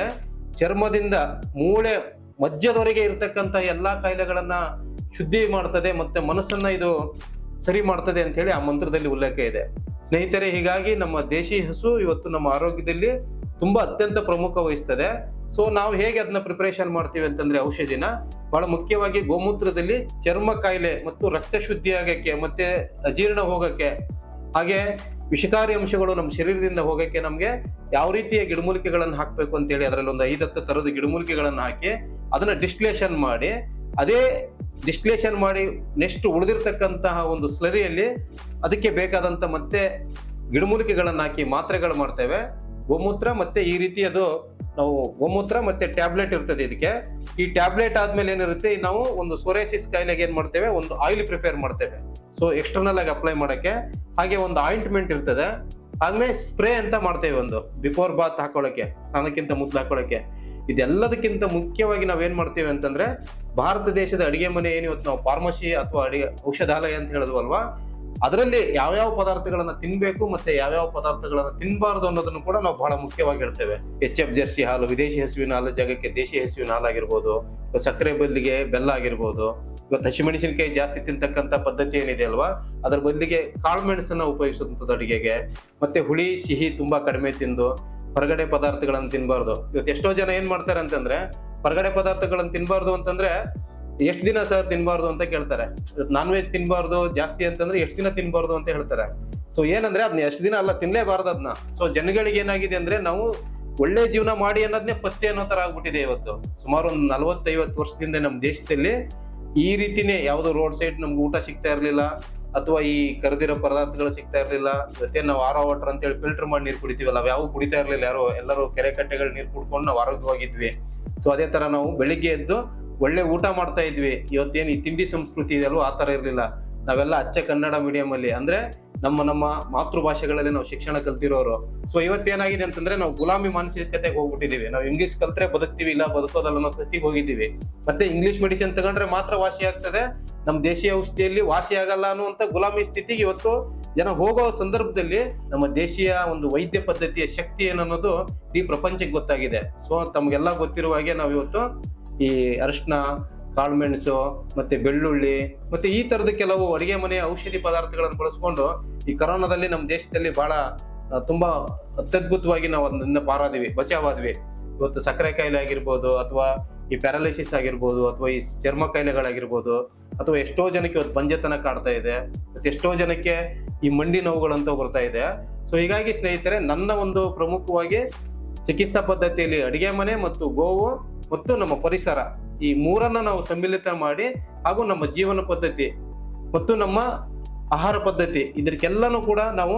ಚರ್ಮದಿಂದ ಮೂಳೆ ಮಧ್ಯದವರೆಗೆ ಇರತಕ್ಕಂತ ಎಲ್ಲಾ ಕಾಯಿಲೆಗಳನ್ನ ಶುದ್ಧಿ ಮಾಡ್ತದೆ ಮತ್ತೆ ಮನಸ್ಸನ್ನ ಇದು ಸರಿ ಮಾಡ್ತದೆ ಅಂತ ಹೇಳಿ ಆ ಮಂತ್ರದಲ್ಲಿ ಉಲ್ಲೇಖ ಇದೆ ಸ್ನೇಹಿತರೆ ಹೀಗಾಗಿ ನಮ್ಮ ದೇಶಿ ಹಸು ಇವತ್ತು ನಮ್ಮ ಆರೋಗ್ಯದಲ್ಲಿ ತುಂಬಾ ಅತ್ಯಂತ ಪ್ರಮುಖ ವಹಿಸ್ತದೆ ಸೊ ನಾವು ಹೇಗೆ ಅದನ್ನ ಪ್ರಿಪರೇಷನ್ ಮಾಡ್ತೀವಿ ಅಂತಂದ್ರೆ ಔಷಧಿನ ಬಹಳ ಮುಖ್ಯವಾಗಿ ಗೋಮೂತ್ರದಲ್ಲಿ ಚರ್ಮ ಕಾಯಿಲೆ ಮತ್ತು ರಕ್ತ ಶುದ್ಧಿ ಆಗಕ್ಕೆ ಮತ್ತೆ ಅಜೀರ್ಣ ಹೋಗಕ್ಕೆ ಹಾಗೆ ವಿಷಕಾರಿ ಅಂಶಗಳು ನಮ್ಮ ಶರೀರದಿಂದ ಹೋಗಕ್ಕೆ ನಮಗೆ ಯಾವ ರೀತಿಯ ಗಿಡಮೂಲಿಕೆಗಳನ್ನು ಹಾಕಬೇಕು ಅಂತೇಳಿ ಅದರಲ್ಲಿ ಒಂದು ಐದತ್ತು ತರದ ಗಿಡಮೂಲಿಕೆಗಳನ್ನು ಹಾಕಿ ಅದನ್ನ ಡಿಸ್ಟಿಲೇಷನ್ ಮಾಡಿ ಅದೇ ಡಿಸ್ಟಿಲೇಷನ್ ಮಾಡಿ ನೆಕ್ಸ್ಟ್ ಉಳಿದಿರ್ತಕ್ಕಂತಹ ಒಂದು ಸ್ಲರಿಯಲ್ಲಿ ಅದಕ್ಕೆ ಬೇಕಾದಂತ ಮತ್ತೆ ಗಿಡಮೂಲಿಕೆಗಳನ್ನು ಹಾಕಿ ಮಾತ್ರೆಗಳು ಮಾಡ್ತೇವೆ ಗೋಮೂತ್ರ ಮತ್ತೆ ಈ ರೀತಿ ಅದು ನಾವು ಗೋಮೂತ್ರ ಮತ್ತೆ ಟ್ಯಾಬ್ಲೆಟ್ ಇರ್ತದೆ ಇದಕ್ಕೆ ಈ ಟ್ಯಾಬ್ಲೆಟ್ ಆದ್ಮೇಲೆ ಏನಿರುತ್ತೆ ನಾವು ಒಂದು ಸೋರೇಸಿಸ್ ಕಾಯಿಲೆಗೆ ಏನ್ ಮಾಡ್ತೇವೆ ಒಂದು ಆಯಿಲ್ ಪ್ರಿಪೇರ್ ಮಾಡ್ತೇವೆ ಸೊ ಎಕ್ಸ್ಟರ್ನಲ್ ಆಗಿ ಅಪ್ಲೈ ಮಾಡಕ್ಕೆ ಹಾಗೆ ಒಂದು ಆಯಿಂಟ್ಮೆಂಟ್ ಇರ್ತದೆ ಆದ್ಮೇಲೆ ಸ್ಪ್ರೇ ಅಂತ ಮಾಡ್ತೇವೆ ಒಂದು ಬಿಫೋರ್ ಬಾತ್ ಹಾಕೊಳ್ಳೋಕೆ ಸ್ನಾನಕ್ಕಿಂತ ಮೊದಲು ಹಾಕೊಳ್ಳೋಕೆ ಇದೆಲ್ಲದಕ್ಕಿಂತ ಮುಖ್ಯವಾಗಿ ನಾವೇನ್ ಮಾಡ್ತೇವೆ ಅಂತಂದ್ರೆ ಭಾರತ ದೇಶದ ಅಡಿಗೆ ಮನೆ ಏನು ಇವತ್ತು ನಾವು ಫಾರ್ಮಸಿ ಅಥವಾ ಅಡಿಗೆ ಔಷಧಾಲಯ ಅಂತ ಹೇಳಿದ್ವಲ್ವಾ ಅದರಲ್ಲಿ ಯಾವ್ಯಾವ ಪದಾರ್ಥಗಳನ್ನ ತಿನ್ಬೇಕು ಮತ್ತೆ ಯಾವ್ಯಾವ ಪದಾರ್ಥಗಳನ್ನ ತಿನ್ಬಾರ್ದು ಅನ್ನೋದನ್ನು ಕೂಡ ನಾವು ಬಹಳ ಮುಖ್ಯವಾಗಿ ಹೇಳ್ತೇವೆ ಎಚ್ ಎಫ್ ಜರ್ಸಿ ಹಾಲು ವಿದೇಶಿ ಹಸುವಿನ ಹಾಲು ಜಾಗಕ್ಕೆ ದೇಶಿ ಹಸುವಿನ ಹಾಲು ಆಗಿರ್ಬೋದು ಇವತ್ತು ಸಕ್ಕರೆ ಬದಲಿಗೆ ಬೆಲ್ಲ ಆಗಿರ್ಬೋದು ಇವತ್ತು ಹಸಿಮೆಣಸಿನಕಾಯಿ ಜಾಸ್ತಿ ತಿಂತಕ್ಕಂಥ ಪದ್ಧತಿ ಏನಿದೆ ಅಲ್ವಾ ಅದ್ರ ಬದಲಿಗೆ ಕಾಳು ಮೆಣಸನ್ನ ಉಪಯೋಗಿಸುವಂಥದ್ದು ಅಡಿಗೆಗೆ ಮತ್ತೆ ಹುಳಿ ಸಿಹಿ ತುಂಬಾ ಕಡಿಮೆ ತಿಂದು ಹೊರಗಡೆ ಪದಾರ್ಥಗಳನ್ನು ತಿನ್ಬಾರ್ದು ಇವತ್ತು ಎಷ್ಟೋ ಜನ ಏನ್ ಮಾಡ್ತಾರೆ ಅಂತಂದ್ರೆ ಹೊರಗಡೆ ಪದಾರ್ಥಗಳನ್ನು ತಿನ್ಬಾರ್ದು ಅಂತಂದ್ರೆ ಎಷ್ಟು ದಿನ ಸರ್ ತಿನ್ಬಾರ್ದು ಅಂತ ಕೇಳ್ತಾರೆ ನಾನ್ ವೆಜ್ ತಿನ್ಬಾರ್ದು ಜಾಸ್ತಿ ಅಂತಂದ್ರೆ ಎಷ್ಟು ದಿನ ತಿನ್ಬಾರ್ದು ಅಂತ ಹೇಳ್ತಾರೆ ಸೊ ಏನಂದ್ರೆ ಅದನ್ನ ಎಷ್ಟು ದಿನ ಅಲ್ಲ ತಿನ್ಲೇಬಾರ್ದು ಅದನ್ನ ಸೊ ಜನಗಳಿಗೆ ಏನಾಗಿದೆ ಅಂದ್ರೆ ನಾವು ಒಳ್ಳೆ ಜೀವನ ಮಾಡಿ ಅನ್ನೋದನ್ನೇ ಪತ್ತೆ ಅನ್ನೋ ತರ ಆಗ್ಬಿಟ್ಟಿದೆ ಇವತ್ತು ಸುಮಾರು ಒಂದು ನಲವತ್ತೈವತ್ತು ವರ್ಷದಿಂದ ನಮ್ಮ ದೇಶದಲ್ಲಿ ಈ ರೀತಿನೇ ಯಾವ್ದು ರೋಡ್ ಸೈಡ್ ನಮ್ಗೆ ಊಟ ಸಿಗ್ತಾ ಇರ್ಲಿಲ್ಲ ಅಥವಾ ಈ ಕರೆದಿರೋ ಪದಾರ್ಥಗಳು ಸಿಗ್ತಾ ಇರ್ಲಿಲ್ಲ ಜೊತೆ ನಾವು ಆರೋ ವಾಟರ್ ಅಂತೇಳಿ ಫಿಲ್ಟರ್ ಮಾಡಿ ನೀರು ಕುಡಿತೀವಲ್ಲ ಅವು ಯಾವ ಕುಡಿತಾ ಇರ್ಲಿಲ್ಲ ಯಾರು ಎಲ್ಲರೂ ಕೆರೆ ಕಟ್ಟೆಗಳು ನೀರು ಕುಡ್ಕೊಂಡು ನಾವು ಆರೋಗ್ಯವಾಗಿದ್ವಿ ಸೊ ಅದೇ ತರ ನಾವು ಬೆಳಿಗ್ಗೆ ಎದ್ದು ಒಳ್ಳೆ ಊಟ ಮಾಡ್ತಾ ಇದ್ವಿ ಇವತ್ತೇನು ಈ ತಿಂಡಿ ಸಂಸ್ಕೃತಿ ಇದೆಯಲ್ವ ಆ ತರ ಇರ್ಲಿಲ್ಲ ನಾವೆಲ್ಲ ಅಚ್ಚ ಕನ್ನಡ ಮೀಡಿಯಂ ಅಲ್ಲಿ ಅಂದ್ರೆ ನಮ್ಮ ನಮ್ಮ ಮಾತೃಭಾಷೆಗಳಲ್ಲಿ ನಾವು ಶಿಕ್ಷಣ ಕಲ್ತಿರೋರು ಸೊ ಇವತ್ತೇನಾಗಿದೆ ಅಂತಂದ್ರೆ ನಾವು ಗುಲಾಮಿ ಮಾನಸಿಕತೆಗೆ ಹೋಗ್ಬಿಟ್ಟಿದೀವಿ ನಾವು ಇಂಗ್ಲಿಷ್ ಕಲ್ತ್ರೆ ಬದುಕ್ತಿವಿ ಇಲ್ಲ ಬದುಕೋದಲ್ಲ ಅನ್ನೋ ಸ್ಥಿತಿಗೆ ಹೋಗಿದ್ದೀವಿ ಮತ್ತೆ ಇಂಗ್ಲಿಷ್ ಮೆಡಿಸಿನ್ ತಗೊಂಡ್ರೆ ಮಾತ್ರ ವಾಸಿ ಆಗ್ತದೆ ನಮ್ಮ ದೇಶೀಯ ಔಷಧಿಯಲ್ಲಿ ವಾಸಿ ಆಗಲ್ಲ ಅನ್ನುವಂತ ಗುಲಾಮಿ ಸ್ಥಿತಿಗೆ ಇವತ್ತು ಜನ ಹೋಗೋ ಸಂದರ್ಭದಲ್ಲಿ ನಮ್ಮ ದೇಶೀಯ ಒಂದು ವೈದ್ಯ ಪದ್ಧತಿಯ ಶಕ್ತಿ ಏನನ್ನೋದು ಈ ಪ್ರಪಂಚಕ್ಕೆ ಗೊತ್ತಾಗಿದೆ ಸೊ ತಮ್ಗೆಲ್ಲ ಗೊತ್ತಿರುವ ಹಾಗೆ ನಾವು ಇವತ್ತು ಈ ಅರಿಶಿನ ಕಾಳುಮೆಣಸು ಮತ್ತೆ ಬೆಳ್ಳುಳ್ಳಿ ಮತ್ತೆ ಈ ತರದ ಕೆಲವು ಅಡಿಗೆ ಮನೆಯ ಔಷಧಿ ಪದಾರ್ಥಗಳನ್ನು ಬಳಸ್ಕೊಂಡು ಈ ಕರೋನಾದಲ್ಲಿ ನಮ್ಮ ದೇಶದಲ್ಲಿ ಬಹಳ ಆ, ತುಂಬಾ ಅತ್ಯದ್ಭುತವಾಗಿ ನಾವು ಅದನ್ನ ಪಾರಾದಿವಿ ಬಚಾವಾದ್ವಿ ಇವತ್ತು ಸಕ್ಕರೆ ಕಾಯಿಲೆ ಆಗಿರ್ಬೋದು ಅಥವಾ ಈ ಪ್ಯಾರಾಲಿಸಿಸ್ ಆಗಿರ್ಬೋದು ಅಥವಾ ಈ ಚರ್ಮ ಕಾಯಿಲೆಗಳಾಗಿರ್ಬೋದು ಅಥವಾ ಎಷ್ಟೋ ಜನಕ್ಕೆ ಇವತ್ತು ಬಂಜೆತನ ಕಾಡ್ತಾ ಇದೆ ಮತ್ತೆ ಎಷ್ಟೋ ಜನಕ್ಕೆ ಈ ಮಂಡಿ ನೋವುಗಳಂತ ಬರ್ತಾ ಇದೆ ಸೊ ಹೀಗಾಗಿ ಸ್ನೇಹಿತರೆ ನನ್ನ ಒಂದು ಪ್ರಮುಖವಾಗಿ ಚಿಕಿತ್ಸಾ ಪದ್ಧತಿಯಲ್ಲಿ ಅಡಿಗೆ ಮನೆ ಮತ್ತು ಗೋವು ಮತ್ತು ನಮ್ಮ ಪರಿಸರ ಈ ಮೂರನ್ನ ನಾವು ಸಮ್ಮಿಲಿತ ಮಾಡಿ ಹಾಗೂ ನಮ್ಮ ಜೀವನ ಪದ್ಧತಿ ಮತ್ತು ನಮ್ಮ ಆಹಾರ ಪದ್ಧತಿ ಇದಕ್ಕೆಲ್ಲನೂ ಕೂಡ ನಾವು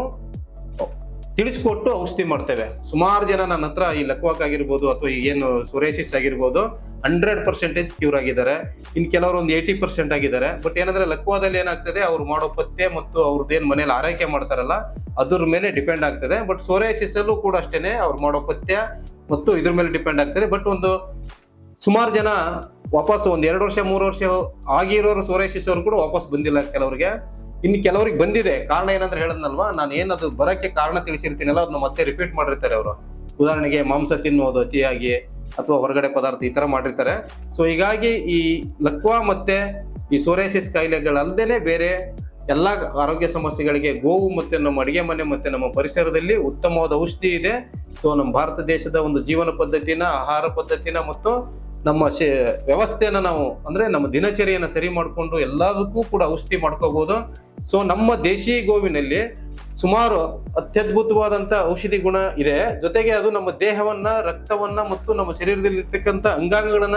ತಿಳಿಸ್ಕೊಟ್ಟು ಔಷಧಿ ಮಾಡ್ತೇವೆ ಸುಮಾರು ಜನ ನನ್ನ ಹತ್ರ ಈ ಲಕ್ವಾಕ್ ಆಗಿರ್ಬೋದು ಅಥವಾ ಈ ಏನು ಸುರೇಸಿಸ್ ಆಗಿರ್ಬೋದು ಹಂಡ್ರೆಡ್ ಪರ್ಸೆಂಟೇಜ್ ಕ್ಯೂರ್ ಆಗಿದ್ದಾರೆ ಇನ್ ಕೆಲವರು ಒಂದು ಏಯ್ಟಿ ಪರ್ಸೆಂಟ್ ಆಗಿದ್ದಾರೆ ಬಟ್ ಏನಂದ್ರೆ ಲಕ್ವಾದಲ್ಲಿ ಏನಾಗ್ತದೆ ಅವ್ರು ಮಾಡೋ ಪಥ್ಯ ಮತ್ತು ಅವ್ರದ್ದು ಏನ್ ಮನೇಲಿ ಆರೈಕೆ ಮಾಡ್ತಾರಲ್ಲ ಅದ್ರ ಮೇಲೆ ಡಿಪೆಂಡ್ ಆಗ್ತದೆ ಬಟ್ ಸೋರೇಸಿಸ್ ಅಲ್ಲೂ ಕೂಡ ಅಷ್ಟೇನೆ ಅವ್ರು ಮಾಡೋ ಪಥ್ಯ ಮತ್ತು ಇದ್ರ ಮೇಲೆ ಡಿಪೆಂಡ್ ಆಗ್ತದೆ ಬಟ್ ಒಂದು ಸುಮಾರು ಜನ ವಾಪಸ್ ಒಂದ್ ಎರಡು ವರ್ಷ ಮೂರು ವರ್ಷ ಆಗಿರೋರು ಸೋರೇಸಿಸ್ ಅವರು ಕೂಡ ವಾಪಸ್ ಬಂದಿಲ್ಲ ಕೆಲವರಿಗೆ ಇನ್ನು ಕೆಲವರಿಗೆ ಬಂದಿದೆ ಕಾರಣ ಏನಂದ್ರೆ ಹೇಳದ್ನಲ್ವಾ ನಾನು ಏನದು ಬರಕ್ಕೆ ಕಾರಣ ತಿಳಿಸಿರ್ತೀನಲ್ಲ ಅದನ್ನ ಮತ್ತೆ ರಿಪೀಟ್ ಮಾಡಿರ್ತಾರೆ ಅವರು ಉದಾಹರಣೆಗೆ ಮಾಂಸ ತಿನ್ನುವುದು ಅತಿಯಾಗಿ ಅಥವಾ ಹೊರಗಡೆ ಪದಾರ್ಥ ಈ ತರ ಮಾಡಿರ್ತಾರೆ ಸೊ ಹೀಗಾಗಿ ಈ ಲಕ್ವಾ ಮತ್ತೆ ಈ ಸೋರೇಸಿಸ್ ಕಾಯಿಲೆಗಳಲ್ಲದೆ ಬೇರೆ ಎಲ್ಲಾ ಆರೋಗ್ಯ ಸಮಸ್ಯೆಗಳಿಗೆ ಗೋವು ಮತ್ತೆ ನಮ್ಮ ಅಡಿಗೆ ಮನೆ ಮತ್ತೆ ನಮ್ಮ ಪರಿಸರದಲ್ಲಿ ಉತ್ತಮವಾದ ಔಷಧಿ ಇದೆ ಸೊ ನಮ್ಮ ಭಾರತ ದೇಶದ ಒಂದು ಜೀವನ ಪದ್ಧತಿನ ಆಹಾರ ಪದ್ಧತಿನ ಮತ್ತು ನಮ್ಮ ಶೇ ವ್ಯವಸ್ಥೆಯನ್ನ ನಾವು ಅಂದ್ರೆ ನಮ್ಮ ದಿನಚರಿಯನ್ನ ಸರಿ ಮಾಡಿಕೊಂಡು ಎಲ್ಲದಕ್ಕೂ ಕೂಡ ಔಷಧಿ ಮಾಡ್ಕೋಬಹುದು ಸೊ ನಮ್ಮ ದೇಶಿ ಗೋವಿನಲ್ಲಿ ಸುಮಾರು ಅತ್ಯದ್ಭುತವಾದಂತ ಔಷಧಿ ಗುಣ ಇದೆ ಜೊತೆಗೆ ಅದು ನಮ್ಮ ದೇಹವನ್ನ ರಕ್ತವನ್ನ ಮತ್ತು ನಮ್ಮ ಶರೀರದಲ್ಲಿ ಇರ್ತಕ್ಕಂಥ ಅಂಗಾಂಗಗಳನ್ನ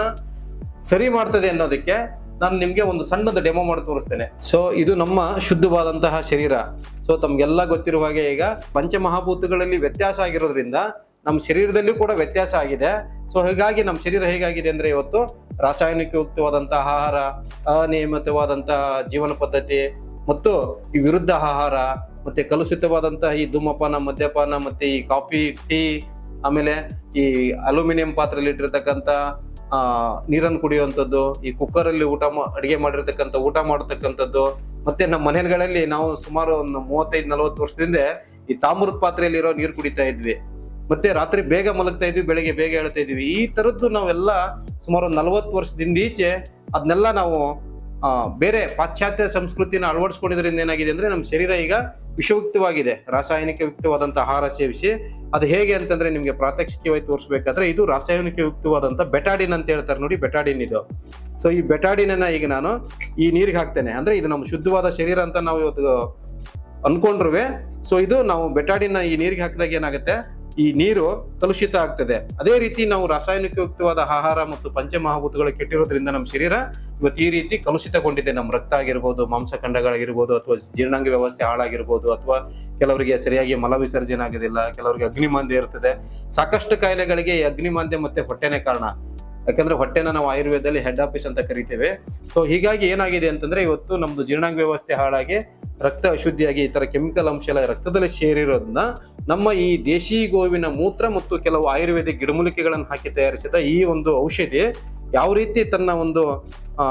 ಸರಿ ಮಾಡ್ತದೆ ಅನ್ನೋದಕ್ಕೆ ನಾನು ನಿಮ್ಗೆ ಒಂದು ಸಣ್ಣದ ಡೆಮೋ ಮಾಡಿ ತೋರಿಸ್ತೇನೆ ಸೊ ಇದು ನಮ್ಮ ಶುದ್ಧವಾದಂತಹ ಶರೀರ ಸೊ ತಮ್ಗೆಲ್ಲ ಗೊತ್ತಿರುವ ಹಾಗೆ ಈಗ ಪಂಚಮಹಾಭೂತಗಳಲ್ಲಿ ವ್ಯತ್ಯಾಸ ಆಗಿರೋದ್ರಿಂದ ನಮ್ಮ ಶರೀರದಲ್ಲೂ ಕೂಡ ವ್ಯತ್ಯಾಸ ಆಗಿದೆ ಸೊ ಹೀಗಾಗಿ ನಮ್ಮ ಶರೀರ ಹೇಗಾಗಿದೆ ಅಂದ್ರೆ ಇವತ್ತು ರಾಸಾಯನಿಕಯುಕ್ತವಾದಂತಹ ಆಹಾರ ಅನಿಯಮಿತವಾದಂತಹ ಜೀವನ ಪದ್ಧತಿ ಮತ್ತು ಈ ವಿರುದ್ಧ ಆಹಾರ ಮತ್ತೆ ಕಲುಷಿತವಾದಂತಹ ಈ ಧೂಮಪಾನ ಮದ್ಯಪಾನ ಮತ್ತೆ ಈ ಕಾಫಿ ಟೀ ಆಮೇಲೆ ಈ ಅಲ್ಯೂಮಿನಿಯಂ ಪಾತ್ರೆಯಲ್ಲಿ ಇಟ್ಟಿರ್ತಕ್ಕಂಥ ಆ ನೀರನ್ನು ಕುಡಿಯುವಂಥದ್ದು ಈ ಕುಕ್ಕರ್ ಅಲ್ಲಿ ಊಟ ಮಾ ಅಡಿಗೆ ಮಾಡಿರ್ತಕ್ಕಂಥ ಊಟ ಮಾಡತಕ್ಕಂಥದ್ದು ಮತ್ತೆ ನಮ್ಮ ಮನೆಗಳಲ್ಲಿ ನಾವು ಸುಮಾರು ಒಂದು ಮೂವತ್ತೈದು ನಲವತ್ತು ವರ್ಷದಿಂದ ಈ ತಾಮ್ರದ ಪಾತ್ರೆಯಲ್ಲಿ ಇರೋ ನೀರು ಕುಡಿತಾ ಇದ್ವಿ ಮತ್ತೆ ರಾತ್ರಿ ಬೇಗ ಮಲಗ್ತಾ ಇದ್ವಿ ಬೆಳಿಗ್ಗೆ ಬೇಗ ಹೇಳ್ತಾ ಇದ್ವಿ ಈ ತರದ್ದು ನಾವೆಲ್ಲ ಸುಮಾರು ಒಂದು ನಲವತ್ತು ವರ್ಷದಿಂದ ಈಚೆ ಅದನ್ನೆಲ್ಲ ನಾವು ಆ, ಬೇರೆ ಪಾಶ್ಚಾತ್ಯ ಸಂಸ್ಕೃತಿನ ಅಳವಡಿಸ್ಕೊಂಡಿದ್ರಿಂದ ಏನಾಗಿದೆ ಅಂದ್ರೆ ನಮ್ಮ ಶರೀರ ಈಗ ವಿಷಯುಕ್ತವಾಗಿದೆ ರಾಸಾಯನಿಕ ಯುಕ್ತವಾದಂಥ ಆಹಾರ ಸೇವಿಸಿ ಅದು ಹೇಗೆ ಅಂತಂದ್ರೆ ನಿಮಗೆ ಪ್ರಾತ್ಯಕ್ಷಿಕವಾಗಿ ತೋರಿಸ್ಬೇಕಾದ್ರೆ ಇದು ರಾಸಾಯನಿಕ ಯುಕ್ತವಾದಂಥ ಬೆಟಾಡಿನ್ ಅಂತ ಹೇಳ್ತಾರೆ ನೋಡಿ ಬೆಟಾಡಿನ್ ಇದು ಸೊ ಈ ಬೆಟಾಡಿನ ಈಗ ನಾನು ಈ ನೀರಿಗೆ ಹಾಕ್ತೇನೆ ಅಂದ್ರೆ ಇದು ನಮ್ಮ ಶುದ್ಧವಾದ ಶರೀರ ಅಂತ ನಾವು ಇವತ್ತು ಅನ್ಕೊಂಡ್ರುವೆ ಸೊ ಇದು ನಾವು ಬೆಟಾಡಿನ ಈ ನೀರಿಗೆ ಹಾಕಿದಾಗ ಏನಾಗುತ್ತೆ ಈ ನೀರು ಕಲುಷಿತ ಆಗ್ತದೆ ಅದೇ ರೀತಿ ನಾವು ರಾಸಾಯನಿಕಯುಕ್ತವಾದ ಆಹಾರ ಮತ್ತು ಪಂಚಮಹಾಭೂತಗಳು ಕೆಟ್ಟಿರೋದ್ರಿಂದ ನಮ್ಮ ಶರೀರ ಇವತ್ತು ಈ ರೀತಿ ಕಲುಷಿತಗೊಂಡಿದೆ ನಮ್ಮ ರಕ್ತ ಆಗಿರ್ಬೋದು ಮಾಂಸಖಂಡಗಳಾಗಿರ್ಬೋದು ಅಥವಾ ಜೀರ್ಣಾಂಗ ವ್ಯವಸ್ಥೆ ಹಾಳಾಗಿರ್ಬೋದು ಅಥವಾ ಕೆಲವರಿಗೆ ಸರಿಯಾಗಿ ಮಲ ವಿಸರ್ಜನೆ ಆಗೋದಿಲ್ಲ ಕೆಲವರಿಗೆ ಅಗ್ನಿಮಾಂದ್ಯ ಇರ್ತದೆ ಸಾಕಷ್ಟು ಕಾಯಿಲೆಗಳಿಗೆ ಈ ಅಗ್ನಿಮಾಂದ್ಯ ಮತ್ತೆ ಹೊಟ್ಟೆನೇ ಕಾರಣ ಯಾಕಂದ್ರೆ ಹೊಟ್ಟೆನ ನಾವು ಆಯುರ್ವೇದದಲ್ಲಿ ಹೆಡ್ ಆಫೀಸ್ ಅಂತ ಕರಿತೇವೆ ಸೊ ಹೀಗಾಗಿ ಏನಾಗಿದೆ ಅಂತಂದ್ರೆ ಇವತ್ತು ನಮ್ದು ಜೀರ್ಣಾಂಗ ವ್ಯವಸ್ಥೆ ಹಾಳಾಗಿ ರಕ್ತ ಅಶುದ್ಧಿಯಾಗಿ ಈ ತರ ಕೆಮಿಕಲ್ ಅಂಶ ಎಲ್ಲ ರಕ್ತದಲ್ಲಿ ಸೇರಿರೋದನ್ನ ನಮ್ಮ ಈ ದೇಶಿ ಗೋವಿನ ಮೂತ್ರ ಮತ್ತು ಕೆಲವು ಆಯುರ್ವೇದಿಕ್ ಗಿಡಮೂಲಿಕೆಗಳನ್ನು ಹಾಕಿ ತಯಾರಿಸಿದ ಈ ಒಂದು ಔಷಧಿ ಯಾವ ರೀತಿ ತನ್ನ ಒಂದು ಆ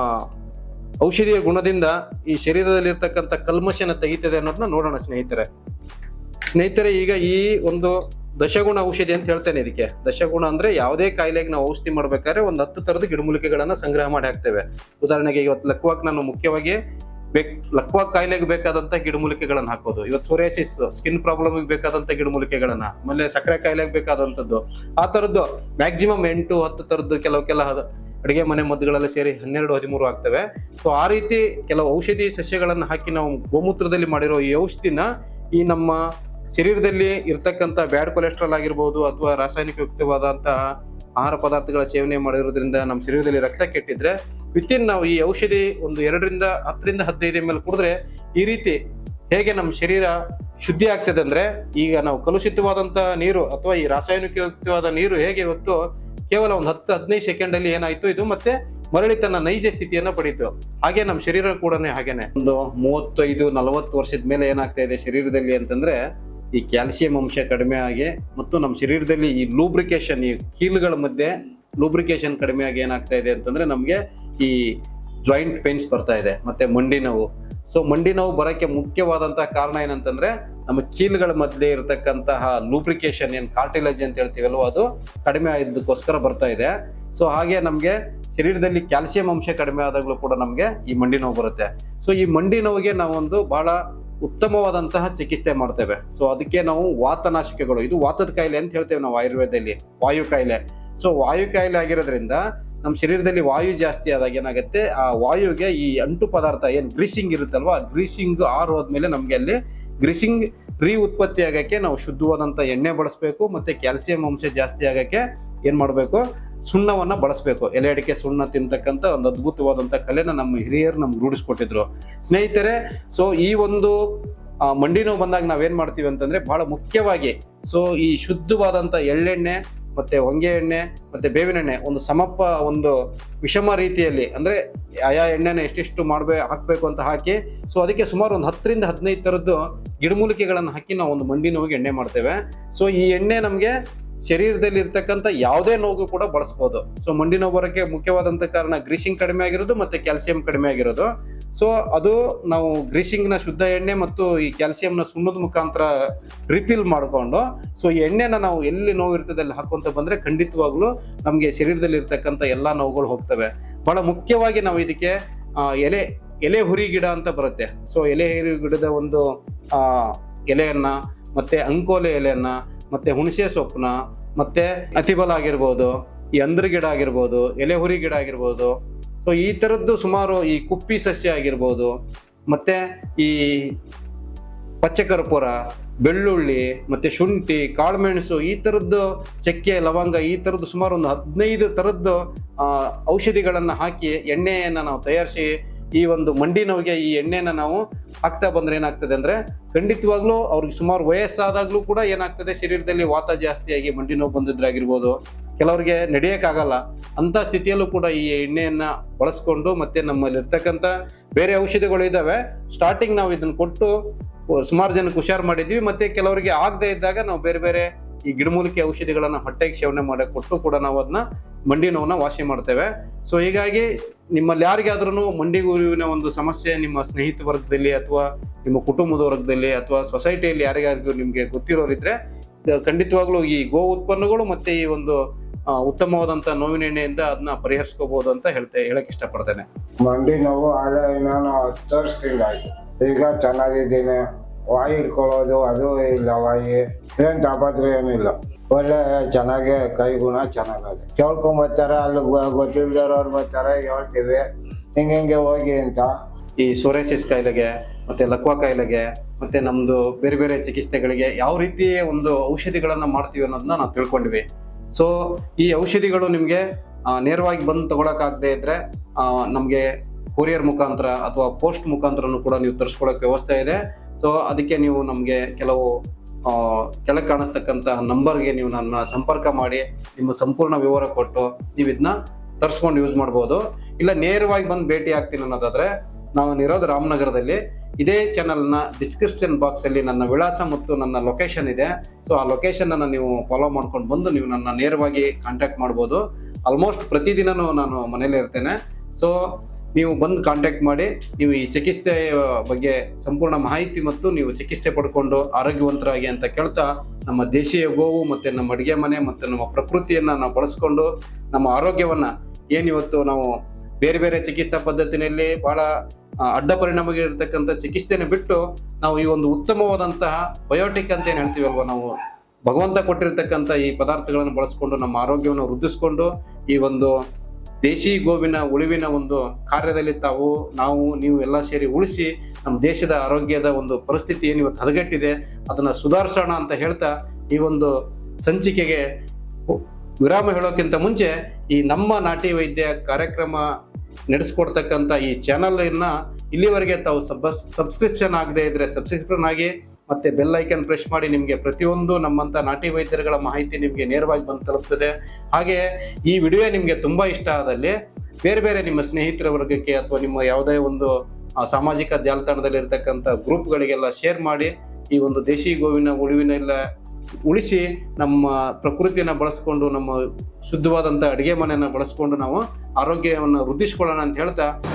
ಔಷಧಿಯ ಗುಣದಿಂದ ಈ ಶರೀರದಲ್ಲಿರ್ತಕ್ಕಂಥ ಕಲ್ಮಶನ ತೆಗಿತದೆ ಅನ್ನೋದನ್ನ ನೋಡೋಣ ಸ್ನೇಹಿತರೆ ಸ್ನೇಹಿತರೆ ಈಗ ಈ ಒಂದು ದಶಗುಣ ಔಷಧಿ ಅಂತ ಹೇಳ್ತೇನೆ ಇದಕ್ಕೆ ದಶಗುಣ ಅಂದ್ರೆ ಯಾವುದೇ ಕಾಯಿಲೆಗೆ ನಾವು ಔಷಧಿ ಮಾಡ್ಬೇಕಾದ್ರೆ ಒಂದು ಹತ್ತು ತರದ ಗಿಡಮೂಲಿಕೆಗಳನ್ನ ಸಂಗ್ರಹ ಮಾಡಿ ಹಾಕ್ತೇವೆ ಉದಾಹರಣೆಗೆ ಇವತ್ತು ಲಕ್ವಾಕ್ ನಾನು ಮುಖ್ಯವಾಗಿ ಬೇಕ್ ಲಕ್ವಾಕ್ ಕಾಯಿಲೆಗೆ ಬೇಕಾದಂತ ಗಿಡಮೂಲಿಕೆಗಳನ್ನ ಹಾಕೋದು ಇವತ್ತು ಸೊರೇಸಿಸ್ ಸ್ಕಿನ್ ಪ್ರಾಬ್ಲಮ್ ಬೇಕಾದಂತ ಗಿಡಮೂಲಿಕೆಗಳನ್ನ ಆಮೇಲೆ ಸಕ್ಕರೆ ಕಾಯಿಲೆಗೆ ಬೇಕಾದಂತದ್ದು ಆ ತರದ್ದು ಮ್ಯಾಕ್ಸಿಮಮ್ ಎಂಟು ಹತ್ತು ತರದ್ದು ಕೆಲವು ಕೆಲ ಅಡಿಗೆ ಮನೆ ಮದ್ದುಗಳೆಲ್ಲ ಸೇರಿ ಹನ್ನೆರಡು ಹದಿಮೂರು ಆಗ್ತವೆ ಸೊ ಆ ರೀತಿ ಕೆಲವು ಔಷಧಿ ಸಸ್ಯಗಳನ್ನು ಹಾಕಿ ನಾವು ಗೋಮೂತ್ರದಲ್ಲಿ ಮಾಡಿರೋ ಈ ಔಷಧಿನ ಈ ನಮ್ಮ ಶರೀರದಲ್ಲಿ ಇರ್ತಕ್ಕಂಥ ಬ್ಯಾಡ್ ಕೊಲೆಸ್ಟ್ರಾಲ್ ಆಗಿರ್ಬೋದು ಅಥವಾ ರಾಸಾಯನಿಕ ಯುಕ್ತವಾದಂತಹ ಆಹಾರ ಪದಾರ್ಥಗಳ ಸೇವನೆ ಮಾಡಿರೋದ್ರಿಂದ ನಮ್ಮ ಶರೀರದಲ್ಲಿ ರಕ್ತ ಕೆಟ್ಟಿದ್ರೆ ವಿತಿನ್ ನಾವು ಈ ಔಷಧಿ ಒಂದು ಎರಡರಿಂದ ಹತ್ತರಿಂದ ಹದಿನೈದು ಎಮ್ ಎಲ್ ಕುಡಿದ್ರೆ ಈ ರೀತಿ ಹೇಗೆ ನಮ್ಮ ಶರೀರ ಶುದ್ಧಿ ಆಗ್ತದೆ ಅಂದ್ರೆ ಈಗ ನಾವು ಕಲುಷಿತವಾದಂತ ನೀರು ಅಥವಾ ಈ ರಾಸಾಯನಿಕ ಯುಕ್ತವಾದ ನೀರು ಹೇಗೆ ಇವತ್ತು ಕೇವಲ ಒಂದು ಹತ್ತು ಹದಿನೈದು ಸೆಕೆಂಡ್ ಅಲ್ಲಿ ಏನಾಯ್ತು ಇದು ಮತ್ತೆ ಮರಳಿ ತನ್ನ ನೈಜ ಸ್ಥಿತಿಯನ್ನ ಪಡೀತು ಹಾಗೆ ನಮ್ಮ ಶರೀರ ಕೂಡ ಹಾಗೇನೆ ಒಂದು ಮೂವತ್ತೈದು ನಲವತ್ತು ವರ್ಷದ ಮೇಲೆ ಏನಾಗ್ತಾ ಇದೆ ಶರೀರದಲ್ಲಿ ಅಂತಂದ್ರೆ ಈ ಕ್ಯಾಲ್ಸಿಯಂ ಅಂಶ ಕಡಿಮೆ ಆಗಿ ಮತ್ತು ನಮ್ಮ ಶರೀರದಲ್ಲಿ ಈ ಲೂಬ್ರಿಕೇಶನ್ ಈ ಕೀಲುಗಳ ಮಧ್ಯೆ ಲೂಬ್ರಿಕೇಶನ್ ಕಡಿಮೆ ಆಗಿ ಏನಾಗ್ತಾ ಇದೆ ಅಂತಂದ್ರೆ ನಮಗೆ ಈ ಜಾಯಿಂಟ್ ಪೇನ್ಸ್ ಬರ್ತಾ ಇದೆ ಮತ್ತೆ ಮಂಡಿ ನೋವು ಸೊ ಮಂಡಿ ನೋವು ಬರೋಕ್ಕೆ ಮುಖ್ಯವಾದಂತಹ ಕಾರಣ ಏನಂತಂದ್ರೆ ನಮ್ಮ ಕೀಲುಗಳ ಮಧ್ಯೆ ಇರತಕ್ಕಂತಹ ಲೂಬ್ರಿಕೇಶನ್ ಏನ್ ಕಾರ್ಟಿಲಜ್ ಅಂತ ಹೇಳ್ತೀವಲ್ವ ಅದು ಕಡಿಮೆ ಆಗಿದ್ದಕ್ಕೋಸ್ಕರ ಬರ್ತಾ ಇದೆ ಸೊ ಹಾಗೆ ನಮಗೆ ಶರೀರದಲ್ಲಿ ಕ್ಯಾಲ್ಸಿಯಂ ಅಂಶ ಕಡಿಮೆ ಆದಾಗಲೂ ಕೂಡ ನಮಗೆ ಈ ಮಂಡಿ ನೋವು ಬರುತ್ತೆ ಸೊ ಈ ಮಂಡಿ ನೋವಿಗೆ ನಾವೊಂದು ಬಹಳ ಉತ್ತಮವಾದಂತಹ ಚಿಕಿತ್ಸೆ ಮಾಡ್ತೇವೆ ಸೊ ಅದಕ್ಕೆ ನಾವು ವಾತನಾಶಕಗಳು ಇದು ವಾತದ ಕಾಯಿಲೆ ಅಂತ ಹೇಳ್ತೇವೆ ನಾವು ಆಯುರ್ವೇದದಲ್ಲಿ ವಾಯು ಕಾಯಿಲೆ ಸೊ ವಾಯು ಕಾಯಿಲೆ ಆಗಿರೋದ್ರಿಂದ ನಮ್ಮ ಶರೀರದಲ್ಲಿ ವಾಯು ಜಾಸ್ತಿ ಆದಾಗ ಏನಾಗುತ್ತೆ ಆ ವಾಯುಗೆ ಈ ಅಂಟು ಪದಾರ್ಥ ಏನು ಗ್ರೀಸಿಂಗ್ ಇರುತ್ತಲ್ವಾ ಗ್ರೀಸಿಂಗ್ ಆರು ಹೋದ್ಮೇಲೆ ನಮಗೆ ಅಲ್ಲಿ ಗ್ರೀಸಿಂಗ್ ರೀ ಉತ್ಪತ್ತಿ ಆಗಕ್ಕೆ ನಾವು ಶುದ್ಧವಾದಂಥ ಎಣ್ಣೆ ಬಳಸಬೇಕು ಮತ್ತೆ ಕ್ಯಾಲ್ಸಿಯಂ ಅಂಶ ಜಾಸ್ತಿ ಆಗಕ್ಕೆ ಏನು ಮಾಡಬೇಕು ಸುಣ್ಣವನ್ನ ಬಳಸಬೇಕು ಎಲೆ ಅಡಿಕೆ ಸುಣ್ಣ ತಿಂತಕ್ಕಂಥ ಒಂದು ಅದ್ಭುತವಾದಂಥ ಕಲೆನ ನಮ್ಮ ಹಿರಿಯರು ನಮ್ಗೆ ರೂಢಿಸ್ಕೊಟ್ಟಿದ್ರು ಸ್ನೇಹಿತರೆ ಸೊ ಈ ಒಂದು ಆ, ಮಂಡಿ ನೋವು ಬಂದಾಗ ನಾವೇನ್ ಮಾಡ್ತೀವಿ ಅಂತಂದ್ರೆ ಬಹಳ ಮುಖ್ಯವಾಗಿ ಸೊ ಈ ಶುದ್ಧವಾದಂಥ ಎಳ್ಳೆಣ್ಣೆ ಮತ್ತೆ ಹೊಂಗೆ ಎಣ್ಣೆ ಮತ್ತೆ ಬೇವಿನ ಎಣ್ಣೆ ಒಂದು ಸಮಪ್ಪ ಒಂದು ವಿಷಮ ರೀತಿಯಲ್ಲಿ ಅಂದ್ರೆ ಆಯಾ ಎಣ್ಣೆನ ಎಷ್ಟೆಷ್ಟು ಮಾಡ್ಬೇ ಹಾಕಬೇಕು ಅಂತ ಹಾಕಿ ಸೊ ಅದಕ್ಕೆ ಸುಮಾರು ಒಂದು ಹತ್ತರಿಂದ ಹದಿನೈದು ಥರದ್ದು ಗಿಡಮೂಲಿಕೆಗಳನ್ನು ಹಾಕಿ ನಾವು ಒಂದು ಮಂಡಿ ನೋವಿಗೆ ಎಣ್ಣೆ ಮಾಡ್ತೇವೆ ಸೊ ಈ ಎಣ್ಣೆ ನಮಗೆ ಶರೀರದಲ್ಲಿ ಇರ್ತಕ್ಕಂಥ ಯಾವುದೇ ನೋವು ಕೂಡ ಬಳಸ್ಬೋದು ಸೊ ಮಂಡಿ ನೋವು ಬರೋಕ್ಕೆ ಮುಖ್ಯವಾದಂಥ ಕಾರಣ ಗ್ರೀಸಿಂಗ್ ಕಡಿಮೆ ಆಗಿರೋದು ಮತ್ತೆ ಕ್ಯಾಲ್ಸಿಯಂ ಕಡಿಮೆ ಆಗಿರೋದು ಸೊ ಅದು ನಾವು ಗ್ರೀಸಿಂಗ್ನ ಶುದ್ಧ ಎಣ್ಣೆ ಮತ್ತು ಈ ಕ್ಯಾಲ್ಸಿಯಂನ ಸುಣ್ಣದ ಮುಖಾಂತರ ರಿಫಿಲ್ ಮಾಡಿಕೊಂಡು ಸೊ ಈ ಎಣ್ಣೆನ ನಾವು ಎಲ್ಲಿ ನೋವು ಇರ್ತದೆ ಅಲ್ಲಿ ಹಾಕೊಂತ ಬಂದ್ರೆ ಖಂಡಿತವಾಗ್ಲೂ ನಮಗೆ ಶರೀರದಲ್ಲಿ ಇರ್ತಕ್ಕಂಥ ಎಲ್ಲ ನೋವುಗಳು ಹೋಗ್ತವೆ ಬಹಳ ಮುಖ್ಯವಾಗಿ ನಾವು ಇದಕ್ಕೆ ಆ, ಎಲೆ ಎಲೆ ಹುರಿ ಗಿಡ ಅಂತ ಬರುತ್ತೆ ಸೊ ಎಲೆ ಹುರಿ ಗಿಡದ ಒಂದು ಆ, ಎಲೆಯನ್ನ ಮತ್ತೆ ಅಂಕೋಲೆ ಎಲೆಯನ್ನ ಮತ್ತೆ ಹುಣಸೆ ಸೊಪ್ಪನ್ನ ಮತ್ತೆ ಅತಿಬಲ ಆಗಿರ್ಬೋದು ಈ ಅಂದ್ರ ಗಿಡ ಆಗಿರ್ಬೋದು ಎಲೆ ಹುರಿ ಗಿಡ ಆಗಿರ್ಬೋದು ಸೊ ಈ ಥರದ್ದು ಸುಮಾರು ಈ ಕುಪ್ಪಿ ಸಸ್ಯ ಆಗಿರ್ಬೋದು ಮತ್ತೆ ಈ ಪಚ್ಚೆ ಕರ್ಪೂರ ಬೆಳ್ಳುಳ್ಳಿ ಮತ್ತೆ ಶುಂಠಿ ಕಾಳುಮೆಣಸು ಈ ಥರದ್ದು ಚಕ್ಕೆ ಲವಂಗ ಈ ಥರದ್ದು ಸುಮಾರು ಒಂದು ಹದಿನೈದು ಥರದ್ದು ಆ, ಔಷಧಿಗಳನ್ನು ಹಾಕಿ ಎಣ್ಣೆಯನ್ನು ನಾವು ತಯಾರಿಸಿ ಈ ಒಂದು ಮಂಡಿ ನೋವಿಗೆ ಈ ಎಣ್ಣೆನ ನಾವು ಹಾಕ್ತಾ ಬಂದ್ರೆ ಏನಾಗ್ತದೆ ಅಂದ್ರೆ ಖಂಡಿತವಾಗ್ಲೂ ಅವ್ರಿಗೆ ಸುಮಾರು ವಯಸ್ಸಾದಾಗ್ಲೂ ಕೂಡ ಏನಾಗ್ತದೆ ಶರೀರದಲ್ಲಿ ವಾತ ಜಾಸ್ತಿಯಾಗಿ ಮಂಡಿ ನೋವು ಬಂದಿದ್ರಾಗಿರ್ಬೋದು ಕೆಲವರಿಗೆ ನಡೆಯೋಕ್ಕಾಗಲ್ಲ ಅಂತ ಸ್ಥಿತಿಯಲ್ಲೂ ಕೂಡ ಈ ಎಣ್ಣೆಯನ್ನ ಬಳಸ್ಕೊಂಡು ಮತ್ತೆ ನಮ್ಮಲ್ಲಿ ಇರ್ತಕ್ಕಂಥ ಬೇರೆ ಔಷಧಿಗಳು ಇದ್ದಾವೆ ಸ್ಟಾರ್ಟಿಂಗ್ ನಾವು ಇದನ್ನ ಕೊಟ್ಟು ಸುಮಾರು ಜನಕ್ಕೆ ಹುಷಾರು ಮಾಡಿದ್ವಿ ಮತ್ತೆ ಕೆಲವರಿಗೆ ಆಗದೆ ಇದ್ದಾಗ ನಾವು ಬೇರೆ ಬೇರೆ ಈ ಗಿಡಮೂಲಿಕೆ ಔಷಧಿಗಳನ್ನ ಹೊಟ್ಟೆಗೆ ಸೇವನೆ ಮಾಡಕ್ಕೆ ಕೊಟ್ಟು ಕೂಡ ನಾವು ಅದನ್ನ ಮಂಡಿ ನೋವನ್ನ ವಾಸಿ ಮಾಡ್ತೇವೆ ಸೊ ಹೀಗಾಗಿ ನಿಮ್ಮಲ್ಲಿ ಯಾರಿಗಾದ್ರೂ ಮಂಡಿ ಗುರುವಿನ ಒಂದು ಸಮಸ್ಯೆ ನಿಮ್ಮ ಸ್ನೇಹಿತ ವರ್ಗದಲ್ಲಿ ಅಥವಾ ನಿಮ್ಮ ಕುಟುಂಬದ ವರ್ಗದಲ್ಲಿ ಅಥವಾ ಸೊಸೈಟಿಯಲ್ಲಿ ಯಾರಿಗಾದ್ರೂ ನಿಮಗೆ ಗೊತ್ತಿರೋರಿದ್ರೆ ಖಂಡಿತವಾಗ್ಲೂ ಈ ಗೋ ಉತ್ಪನ್ನಗಳು ಮತ್ತೆ ಈ ಒಂದು ಆ, ಉತ್ತಮವಾದಂತ ನೋವಿನ ಎಣ್ಣೆಯಿಂದ ಅದನ್ನ ಪರಿಹರಿಸ್ಕೋಬಹುದು ಅಂತ ಹೇಳ್ತೆ ಹೇಳಕ್ ಇಷ್ಟಪಡ್ತೇನೆ ಮಂಡಿ ನೋವು ಹಳೆ ನಾನು ಹತ್ತು ವರ್ಷದಿಂದ ಆಯ್ತು ಈಗ ಚೆನ್ನಾಗಿದ್ದೀನಿ ವಾಯಿ ಇಟ್ಕೊಳ್ಳೋದು ಅದು ಇಲ್ಲ ವಾಯಿ ಏನ್ ತಾಪತ್ರೆ ಏನಿಲ್ಲ ಒಳ್ಳೆ ಚೆನ್ನಾಗೆ ಕೈ ಗುಣ ಚೆನ್ನಾಗದೆ ಕೇಳ್ಕೊಂಬರ್ತಾರೆ ಅಲ್ಲಿ ಗೊ- ಗೊತ್ತಿಲ್ದಿರೋರು ಬರ್ತಾರೆ ಹೇಳ್ತೀವಿ ಹಿಂಗೆ ಹಿಂಗೆ ಹೋಗಿ ಅಂತ ಈ ಸೋರೆಸಿಸ್ ಕಾಯಿಲೆಗೆ ಮತ್ತೆ ಲಕ್ವಾ ಕಾಯಿಲೆಗೆ ಮತ್ತೆ ನಮ್ದು ಬೇರೆ ಬೇರೆ ಚಿಕಿತ್ಸೆಗಳಿಗೆ ಯಾವ ರೀತಿ ಒಂದು ಔಷಧಿಗಳನ್ನ ಮಾಡ್ತೀವಿ ಅನ್ನೋದನ್ನ ನಾವು ತಿಳ್ಕೊಂಡಿವಿ ಸೊ ಈ ಔಷಧಿಗಳು ನಿಮಗೆ ನೇರವಾಗಿ ಬಂದು ತಗೊಳಕ್ಕಾಗದೇ ಇದ್ರೆ ನಮಗೆ ಕೊರಿಯರ್ ಮುಖಾಂತರ ಅಥವಾ ಪೋಸ್ಟ್ ಮುಖಾಂತರನು ಕೂಡ ನೀವು ತರಿಸ್ಕೊಳಕ್ ವ್ಯವಸ್ಥೆ ಇದೆ ಸೊ ಅದಕ್ಕೆ ನೀವು ನಮಗೆ ಕೆಲವು ಆ, ಕೆಳಗೆ ಕಾಣಿಸ್ತಕ್ಕಂಥ ನಂಬರ್ಗೆ ನೀವು ನನ್ನ ಸಂಪರ್ಕ ಮಾಡಿ ನಿಮ್ಮ ಸಂಪೂರ್ಣ ವಿವರ ಕೊಟ್ಟು ನೀವು ಇದನ್ನ ತರಿಸ್ಕೊಂಡು ಯೂಸ್ ಮಾಡ್ಬೋದು ಇಲ್ಲ ನೇರವಾಗಿ ಬಂದು ಭೇಟಿ ಆಗ್ತೀನಿ ಅನ್ನೋದಾದ್ರೆ ನಾವು ಇರೋದು ರಾಮನಗರದಲ್ಲಿ ಇದೇ ಚಾನಲ್ನ ಡಿಸ್ಕ್ರಿಪ್ಷನ್ ಬಾಕ್ಸಲ್ಲಿ ನನ್ನ ವಿಳಾಸ ಮತ್ತು ನನ್ನ ಲೊಕೇಶನ್ ಇದೆ ಸೊ ಆ ಲೊಕೇಶನನ್ನು ನೀವು ಫಾಲೋ ಮಾಡ್ಕೊಂಡು ಬಂದು ನೀವು ನನ್ನ ನೇರವಾಗಿ ಕಾಂಟ್ಯಾಕ್ಟ್ ಮಾಡ್ಬೋದು ಆಲ್ಮೋಸ್ಟ್ ಪ್ರತಿದಿನನೂ ನಾನು ಮನೇಲಿ ಇರ್ತೇನೆ ಸೊ ನೀವು ಬಂದು ಕಾಂಟ್ಯಾಕ್ಟ್ ಮಾಡಿ ನೀವು ಈ ಚಿಕಿತ್ಸೆಯ ಬಗ್ಗೆ ಸಂಪೂರ್ಣ ಮಾಹಿತಿ ಮತ್ತು ನೀವು ಚಿಕಿತ್ಸೆ ಪಡ್ಕೊಂಡು ಆರೋಗ್ಯವಂತರಾಗಿ ಅಂತ ಕೇಳ್ತಾ ನಮ್ಮ ದೇಶೀಯ ಗೋವು ಮತ್ತು ನಮ್ಮ ಅಡುಗೆ ಮನೆ ಮತ್ತು ನಮ್ಮ ಪ್ರಕೃತಿಯನ್ನು ನಾವು ಬಳಸ್ಕೊಂಡು ನಮ್ಮ ಆರೋಗ್ಯವನ್ನು ಏನಿವತ್ತು ನಾವು ಬೇರೆ ಬೇರೆ ಚಿಕಿತ್ಸಾ ಪದ್ಧತಿನಲ್ಲಿ ಬಹಳ ಆ, ಅಡ್ಡ ಪರಿಣಾಮಗಳಿರ್ತಕ್ಕಂಥ ಚಿಕಿತ್ಸೆನ ಬಿಟ್ಟು ನಾವು ಈ ಒಂದು ಉತ್ತಮವಾದಂತಹ ಬಯೋಟಿಕ್ ಅಂತ ಏನು ಹೇಳ್ತೀವಲ್ವ ನಾವು ಭಗವಂತ ಕೊಟ್ಟಿರ್ತಕ್ಕಂಥ ಈ ಪದಾರ್ಥಗಳನ್ನು ಬಳಸ್ಕೊಂಡು ನಮ್ಮ ಆರೋಗ್ಯವನ್ನು ವೃದ್ಧಿಸ್ಕೊಂಡು ಈ ಒಂದು ದೇಶಿ ಗೋವಿನ ಉಳಿವಿನ ಒಂದು ಕಾರ್ಯದಲ್ಲಿ ತಾವು ನಾವು ನೀವು ಎಲ್ಲ ಸೇರಿ ಉಳಿಸಿ ನಮ್ಮ ದೇಶದ ಆರೋಗ್ಯದ ಒಂದು ಪರಿಸ್ಥಿತಿ ಏನು ಇವತ್ತು ಹದಗೆಟ್ಟಿದೆ ಅದನ್ನು ಸುಧಾರಿಸೋಣ ಅಂತ ಹೇಳ್ತಾ ಈ ಒಂದು ಸಂಚಿಕೆಗೆ ವಿರಾಮ ಹೇಳೋಕ್ಕಿಂತ ಮುಂಚೆ ಈ ನಮ್ಮ ನಾಟಿ ವೈದ್ಯ ಕಾರ್ಯಕ್ರಮ ನಡೆಸ್ಕೊಡ್ತಕ್ಕಂಥ ಈ ಚಾನಲನ್ನು ಇಲ್ಲಿವರೆಗೆ ತಾವು ಸಬ್ ಸಬ್ಸ್ಕ್ರಿಪ್ಷನ್ ಆಗದೆ ಇದ್ರೆ ಸಬ್ಸ್ಕ್ರಿಪ್ಷನ್ ಆಗಿ ಮತ್ತೆ ಬೆಲ್ ಐಕನ್ ಪ್ರೆಸ್ ಮಾಡಿ ನಿಮಗೆ ಪ್ರತಿಯೊಂದು ನಮ್ಮಂಥ ನಾಟಿ ವೈದ್ಯರುಗಳ ಮಾಹಿತಿ ನಿಮಗೆ ನೇರವಾಗಿ ಬಂದು ತಲುಪ್ತದೆ ಹಾಗೆ ಈ ವಿಡಿಯೋ ನಿಮಗೆ ತುಂಬ ಇಷ್ಟ ಆದಲ್ಲಿ ಬೇರೆ ಬೇರೆ ನಿಮ್ಮ ಸ್ನೇಹಿತರ ವರ್ಗಕ್ಕೆ ಅಥವಾ ನಿಮ್ಮ ಯಾವುದೇ ಒಂದು ಆ, ಸಾಮಾಜಿಕ ಜಾಲತಾಣದಲ್ಲಿ ಇರ್ತಕ್ಕಂಥ ಗ್ರೂಪ್ಗಳಿಗೆಲ್ಲ ಶೇರ್ ಮಾಡಿ ಈ ಒಂದು ದೇಶಿ ಗೋವಿನ ಉಳಿವಿನೆಲ್ಲ ಉಳಿಸಿ ನಮ್ಮ ಪ್ರಕೃತಿಯನ್ನು ಬಳಸ್ಕೊಂಡು ನಮ್ಮ ಶುದ್ಧವಾದಂಥ ಅಡುಗೆ ಮನೆಯನ್ನು ಬಳಸ್ಕೊಂಡು ನಾವು ಆರೋಗ್ಯವನ್ನು ವೃದ್ಧಿಸ್ಕೊಳ್ಳೋಣ ಅಂತ ಹೇಳ್ತಾ